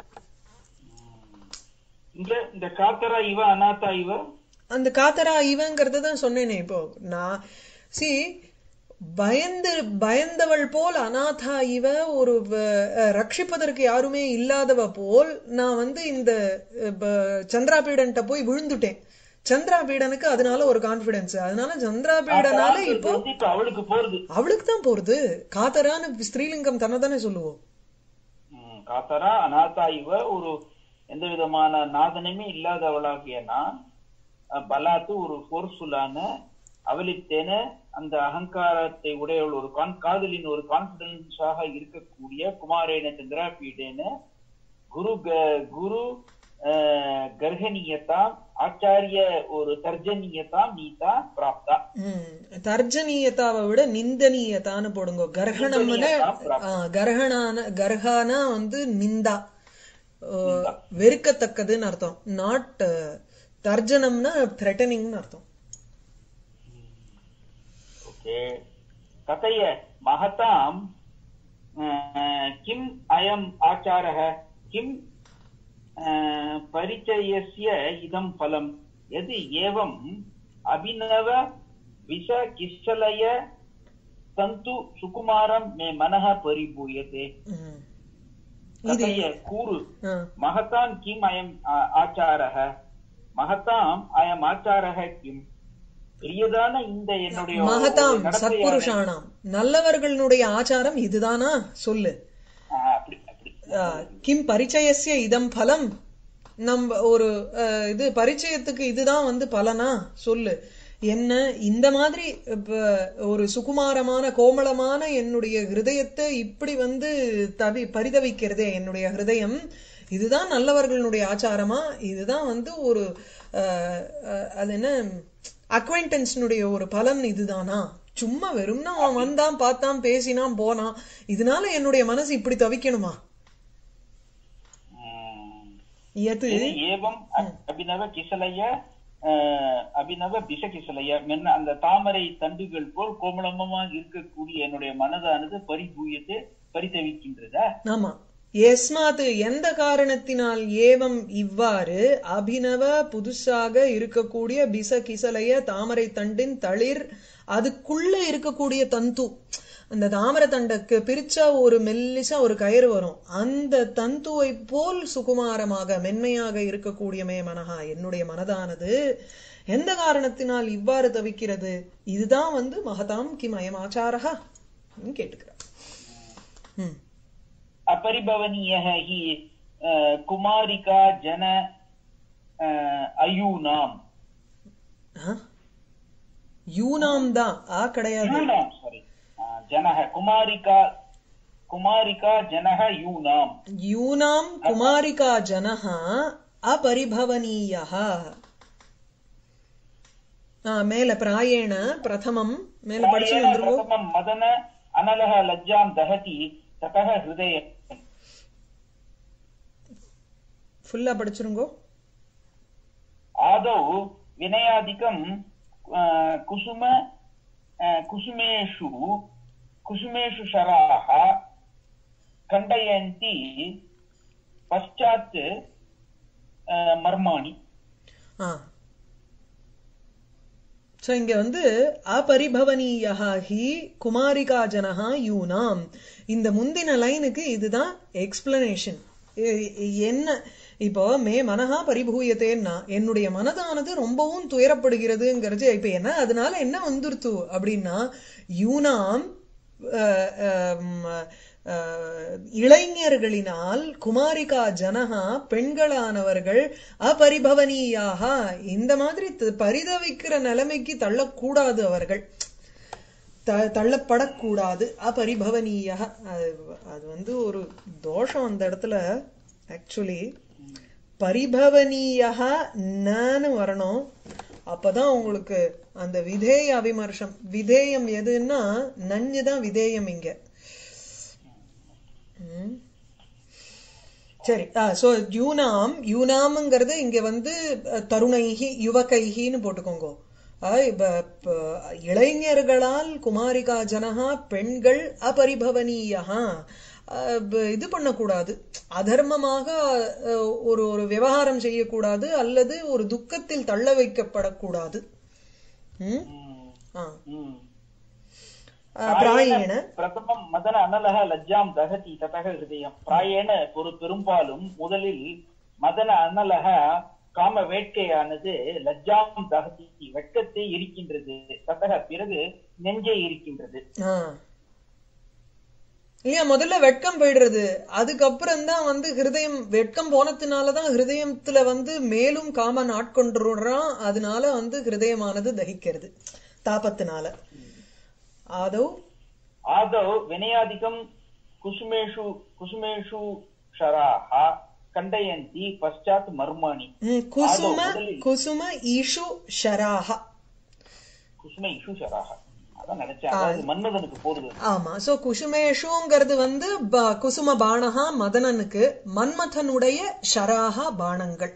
இந்த இந்த காத்தரா இவ அனாதா இவ அந்த காத்தரா இவங்கிறத தான் சொன்னேனே இப்போ நான் சி பயந்து பயந்தவள் போல் அநாதா இவ ஒரு வ- அஹ், ரட்சிப்பதற்கு யாருமே இல்லாதவ போல் நான் வந்து இந்த அஹ், ப- சந்திராபீடன்ட்ட போய் விழுந்துட்டேன் சந்திராபீடனுக்கு அதனால ஒரு கான்பிடன்ஸ் அதனால சந்திராபீடனால இப்போ வந்து இப்ப அவளுக்கு போறது அவளுக்கு தான் போறது காத்தரான்னு ஸ்திரீலிங்கம் தன்னை தானே சொல்லுவோம் ம், காத்தரா அனாதா இவ ஒரு எந்த விதமான நாதனமே இல்லாதவளாகிய நான் அஹ், பலாத்து ஒரு ஃபோர்ஸ்ஃபுல்லான அவலித்தேன அந்த அகங்காரத்தை உடையவள் ஒரு கான் காதலின் ஒரு கான்பிடன்ஸாக இருக்கக்கூடிய குமாரேன சந்திராபீடேன குரு க- குரு அஹ், கர்ஹணீயதாம் ஆச்சாரிய ஒரு தர்ஜனீயதாம் நீதா பிராப்தா ம். தர்ஜனீயதாவை விட நிந்தனீயதான்னு போடுங்க கர்ஹணம்னு நிந்தனீயதா பிராப்தம். ஆ, கர்ஹணான கர்ஹானா வந்து நிந்தா அஹ், வெறுக்கத்தக்கதுன்னு அர்த்தம் நாட் தர்ஜனம்னா த்ரெட்டனிங்னு அர்த்தம் ओके कथय महताम् अ, किम् अयम् आचारः किम् अ, परिचयस्य इदं फलम् यदि एवम् अभिनव विष किश्चलय तन्तु सुकुमारं मे मनः परिभूयते ம். இது कथय कुरु ஆ. महतां किम् अयम् आ- आचारः महताम् अयम् आचारः किम् பெரியதான இந்த என்னுடைய ஒரு- மகதாம் ஒரு நடத்தையான- சத்புருஷானாம் நல்லவர்களுடைய ஆச்சாரம் இதுதானா சொல்லு ஆ, அப்படி அப்படி ஆ, கிம் பரிச்சயசிய இதம் பலம் நம்ம ஒரு அஹ், இது பரிச்சயத்துக்கு இதுதான் வந்து பலனா சொல்லு என்ன இந்த மாதிரி இப்ப ஒரு சுகுமாரமான கோமளமான என்னுடைய ஹிருதயத்தை இப்படி வந்து தவி பரிதவிக்கிறதே என்னுடைய ஹிருதயம் இதுதான் நல்லவர்களுடைய ஆச்சாரமா இதுதான் வந்து ஒரு அஹ், அஹ், அது என்ன அக்வைண்டன்ஸ்னுடைய ஒரு பலன் இதுதானா சும்மா வெறும்னா அவன் வந்தான் பார்த்தான் பேசினான் போனான் இதனால என்னுடைய மனசு இப்படி தவிக்கணுமா ம். எது இது ஏவம் அ- அபிநவ கிசலைய ஆ, அபிநவ பிச கிசலைய மென்ன அந்த தாமரை தண்டுகள் போல் கோமளமாக இருக்கக்கூடிய என்னுடைய மனதானது பரிபூயத்தை பரிதவிக்கின்றதா ஆமா எஸ்மாத் எந்த காரணத்தினால் ஏவம் இவ்வாறு அபினவ புதுசாக இருக்கக்கூடிய பிச கிசலைய தாமரை தண்டின் தளிர் அதுக்குள்ள இருக்கக்கூடிய தந்து அந்த தாமரை தண்டுக்கு பிரிச்சா ஒரு மெல்லிசா ஒரு கயிறு வரும் அந்த தந்துவை போல் சுகுமாரமாக மென்மையாக இருக்கக்கூடிய மே மனஹா என்னுடைய மனதானது எந்த காரணத்தினால் இவ்வாறு தவிக்கிறது இதுதான் வந்து மகதாம் கிம் அயம் ஆச்சாரகா கேட்டுக்கிறார் ம் अपरिभवनीयः हि आ, कुमारिका जन आ, अयूनाम् ஆ? யூனாம் தான் ஆ கிடையாது यूनाम् सारी जनः कुमारिका कुमारिका जनः यूनाम् யூனாம் குமாரிகா ஜனஹ அபரிபவனீயः ஆ, மேல பிராயேண பிரதமம் மேல படிச்சு प्रायेण வந்துருவோம் प्रथमं मदन अनलः लज्जां दहति ततः हृदये ஃபுல்லா படிச்சிருங்கோ आदौ विनयादिकं आ, कुसुम आ, कुसुमेषु कुसुमेषु शराः खण्डयन्ति पश्चात् आ, मर्माणि ஆ சோ இங்க வந்து அபரிபவனீயா ஹி குமாரிகா ஜனஹா யூனாம் இந்த முந்தின லைனுக்கு இதுதான் எக்ஸ்பிளனேஷன் என்ன இப்போ மே மனஹா பரிபூயத்தேன்னா என்னுடைய மனதானது ரொம்பவும் துயரப்படுகிறதுங்கிறது இப்ப என்ன அதனால என்ன வந்துருத்து அப்படின்னா யூனாம் அஹ், அஹ், அஹ், இளைஞர்களினால் குமாரிகா ஜனஹா பெண்களானவர்கள் அபரிபவனீயாக இந்த மாதிரி த- பரிதவிக்கிற நிலைமைக்கு தள்ளக்கூடாது அவர்கள் த- தள்ளப்படக்கூடாது அபரிபவனீய அது அது வந்து ஒரு தோஷம் அந்த இடத்துல ஆக்சுவலி பரிபவனீயா நன்னு வரணும் அப்பதான் உங்களுக்கு அந்த விதேய அவிமர்சம் விதேயம் எதுன்னா நஞ்சு தான் விதேயம் இங்க ம். சரி சோ யூனாம் யூனாம்ங்கிறது இங்க வந்து அஹ், தருணைஹி யுவகைஹின்னு போட்டுக்கோங்க அஹ், இப்ப இப்ப இளைஞர்களால் குமாரிகா ஜனஹா பெண்கள் அபரிபவனீயா அஹ், ப- இது பண்ணக்கூடாது அதர்மமாக அஹ், ஒரு ஒரு விவகாரம் செய்யக்கூடாது அல்லது ஒரு துக்கத்தில் தள்ள வைக்கப்படக்கூடாது ம்? ம். ஆ. ம். அஹ், பிராயேண பிரதமம் மதன அனலக லஜ்ஜாம் தகதி ததக ஹிருதயம் பிராயேண ஒரு பெரும்பாலும் முதலில் மதன அனலக காம வேட்கையானது லஜ்ஜாம் தகதி வெட்கத்தை இருக்கின்றது ததக பிறகு நெஞ்சை இருக்கின்றது ஆ. இல்லையா முதல்ல வெட்கம் போயிடுறது அதுக்கப்புறம் தான் வந்து ஹிருதயம் வெட்கம் போனதுனாலதான் ஹிருதயத்துல வந்து மேலும் காமன் ஆட்கொண்டுறான் அதனால வந்து ஹிருதயமானது தகிக்கிறது தாபத்தினால ஆதோ आदौ विनयादिकं कुसुमेषु कुसुमेषु शराः खण्डयन्ति पश्चात् मर्माणि ம், குசும முதலில். குசும ஈஷு ஷராஹா குசும இஷு ஷராக அதான் நினைச்சேன் அதாவது மன்மதனுக்கு போடுது ஆமா சோ குசுமேஷுங்கிறது வந்து ப- குசும பானஹா மதனனுக்கு மன்மதனுடைய ஷராஹா பானங்கள்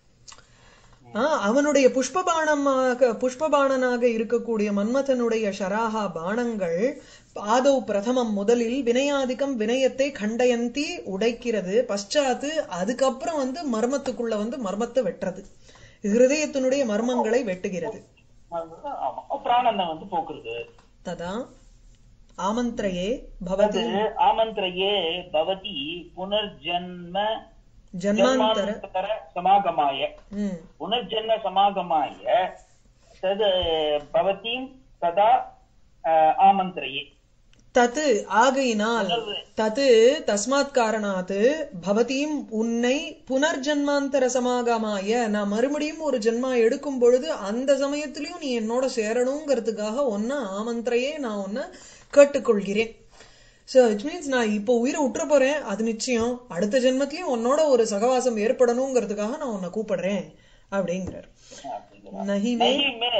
ஆ, அவனுடைய புஷ்பபானமாக புஷ்பபாணனாக இருக்கக்கூடிய மன்மதனுடைய ஷராஹா பானங்கள் ஆதவ் பிரதமம் முதலில் வினயாதிக்கம் வினயத்தை கண்டயந்தி உடைக்கிறது பశ్చాத்து அதுக்கப்புறம் வந்து மர்மத்துக்குள்ள வந்து மர்மத்தை வெட்டுறது ஹிருதயத்தினுடைய மர்மங்களை வெட்டுகிறது ஆமா பிராணனை வந்து போக்குறது ததா ஆமந்திரையே பவதி அது ஆமந்திரையே பவதி புனர்ஜன்ம ஜன்மாந்தர ஜன்மாந்தர சமாகமாய ம் புனர்ஜன்ம சமாகமாய தது பவதீம் ததா அஹ், ஆமந்திரையே தத்து ஆகையினால் தத்து தஸ்மாத் காரணாத் பவதீம் உன்னை புனர்ஜன்மாந்தர சமாகமாய நான் மறுபடியும் ஒரு ஜென்மா எடுக்கும் பொழுது அந்த சமயத்திலையும் நீ என்னோட சேரணுங்கிறதுக்காக ஒன்ன ஆமந்திரையே நான் உன்னை கேட்டுக்கொள்கிறேன் சோ இட் மீன்ஸ் நான் இப்போ உயிரை விட்டுற போறேன் அது நிச்சயம் அடுத்த ஜென்மத்திலயும் உன்னோட ஒரு சகவாசம் ஏற்படணுங்கிறதுக்காக நான் உன்னை கூப்பிடுறேன் அப்படிங்கிறார் அப்படிங்கிறார். நஹிமே नहि मे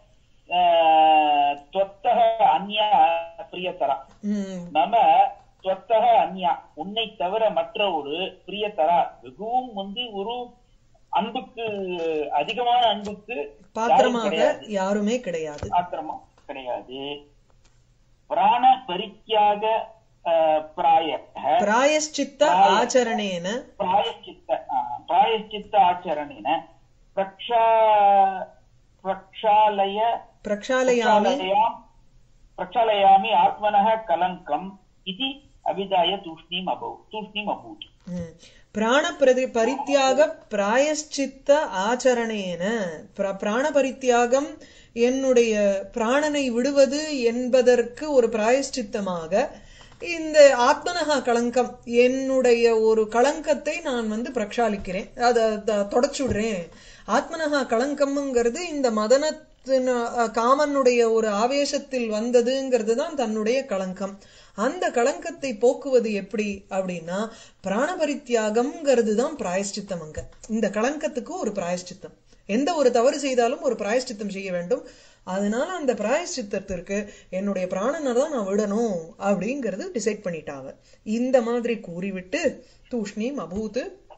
अ, त्वत्तः अन्या பிரியதரா ம், மம त्वत्तः அந்யா உன்னை தவிர மற்ற ஒரு பிரியதரா வெகுவும் வந்து ஒரு அன்புக்கு அதிகமான அன்புக்கு யாரும் பாத்திரமாக கிடையாது. யாருமே கிடையாது ஆத்திரமா கிடையாது பிராண பரித்தியாக அஹ், பிராய பிராயஷ்சித்த ஆச்சரணேன प्रायश्चित्त आ, प्रायश्चित्त आचरणेन प्रक्षा प्रक्षालय பிரக்ஷாலயாமி प्रक्षालयाम् प्रक्षालयामि आत्मनः कलङ्कम् इति अभिधाय तूष्णीम् अभूत् तूष्णीम् अभूत् ம். பிராண பிரதி பரித்தியாக பிராயஷ்சித்த ஆச்சரணேன பிர- பிராண பரித்தியாகம் என்னுடைய பிராணனை விடுவது என்பதற்கு ஒரு பிராயஷ்சித்தமாக இந்த ஆத்மனகா களங்கம் என்னுடைய ஒரு களங்கத்தை நான் வந்து பிரக்ஷாலிக்கிறேன் அதை தொடச்சுடுறேன் ஆத்மனகா களங்கம்ங்கிறது இந்த மதனத்தின் அஹ், காமனுடைய ஒரு ஆவேசத்தில் வந்ததுங்கிறது தான் தன்னுடைய களங்கம் அந்த களங்கத்தை போக்குவது எப்படி அப்படின்னா பிராணபரித்தியாகம்ங்கிறது தான் பிராயஷ்சித்தம் அங்க இந்த களங்கத்துக்கு ஒரு பிராயஷ்சித்தம் எந்த ஒரு தவறு செய்தாலும் ஒரு பிராயஷ்சித்தம் செய்ய வேண்டும் அதனால அந்த பிராயஷ்சித்தத்திற்கு என்னுடைய பிராணனை தான் நான் விடணும் அப்படிங்கறது டிசைட் பண்ணிட்டாவ இந்த மாதிரி கூறிவிட்டு தூஷ்ணீம் அபூத்து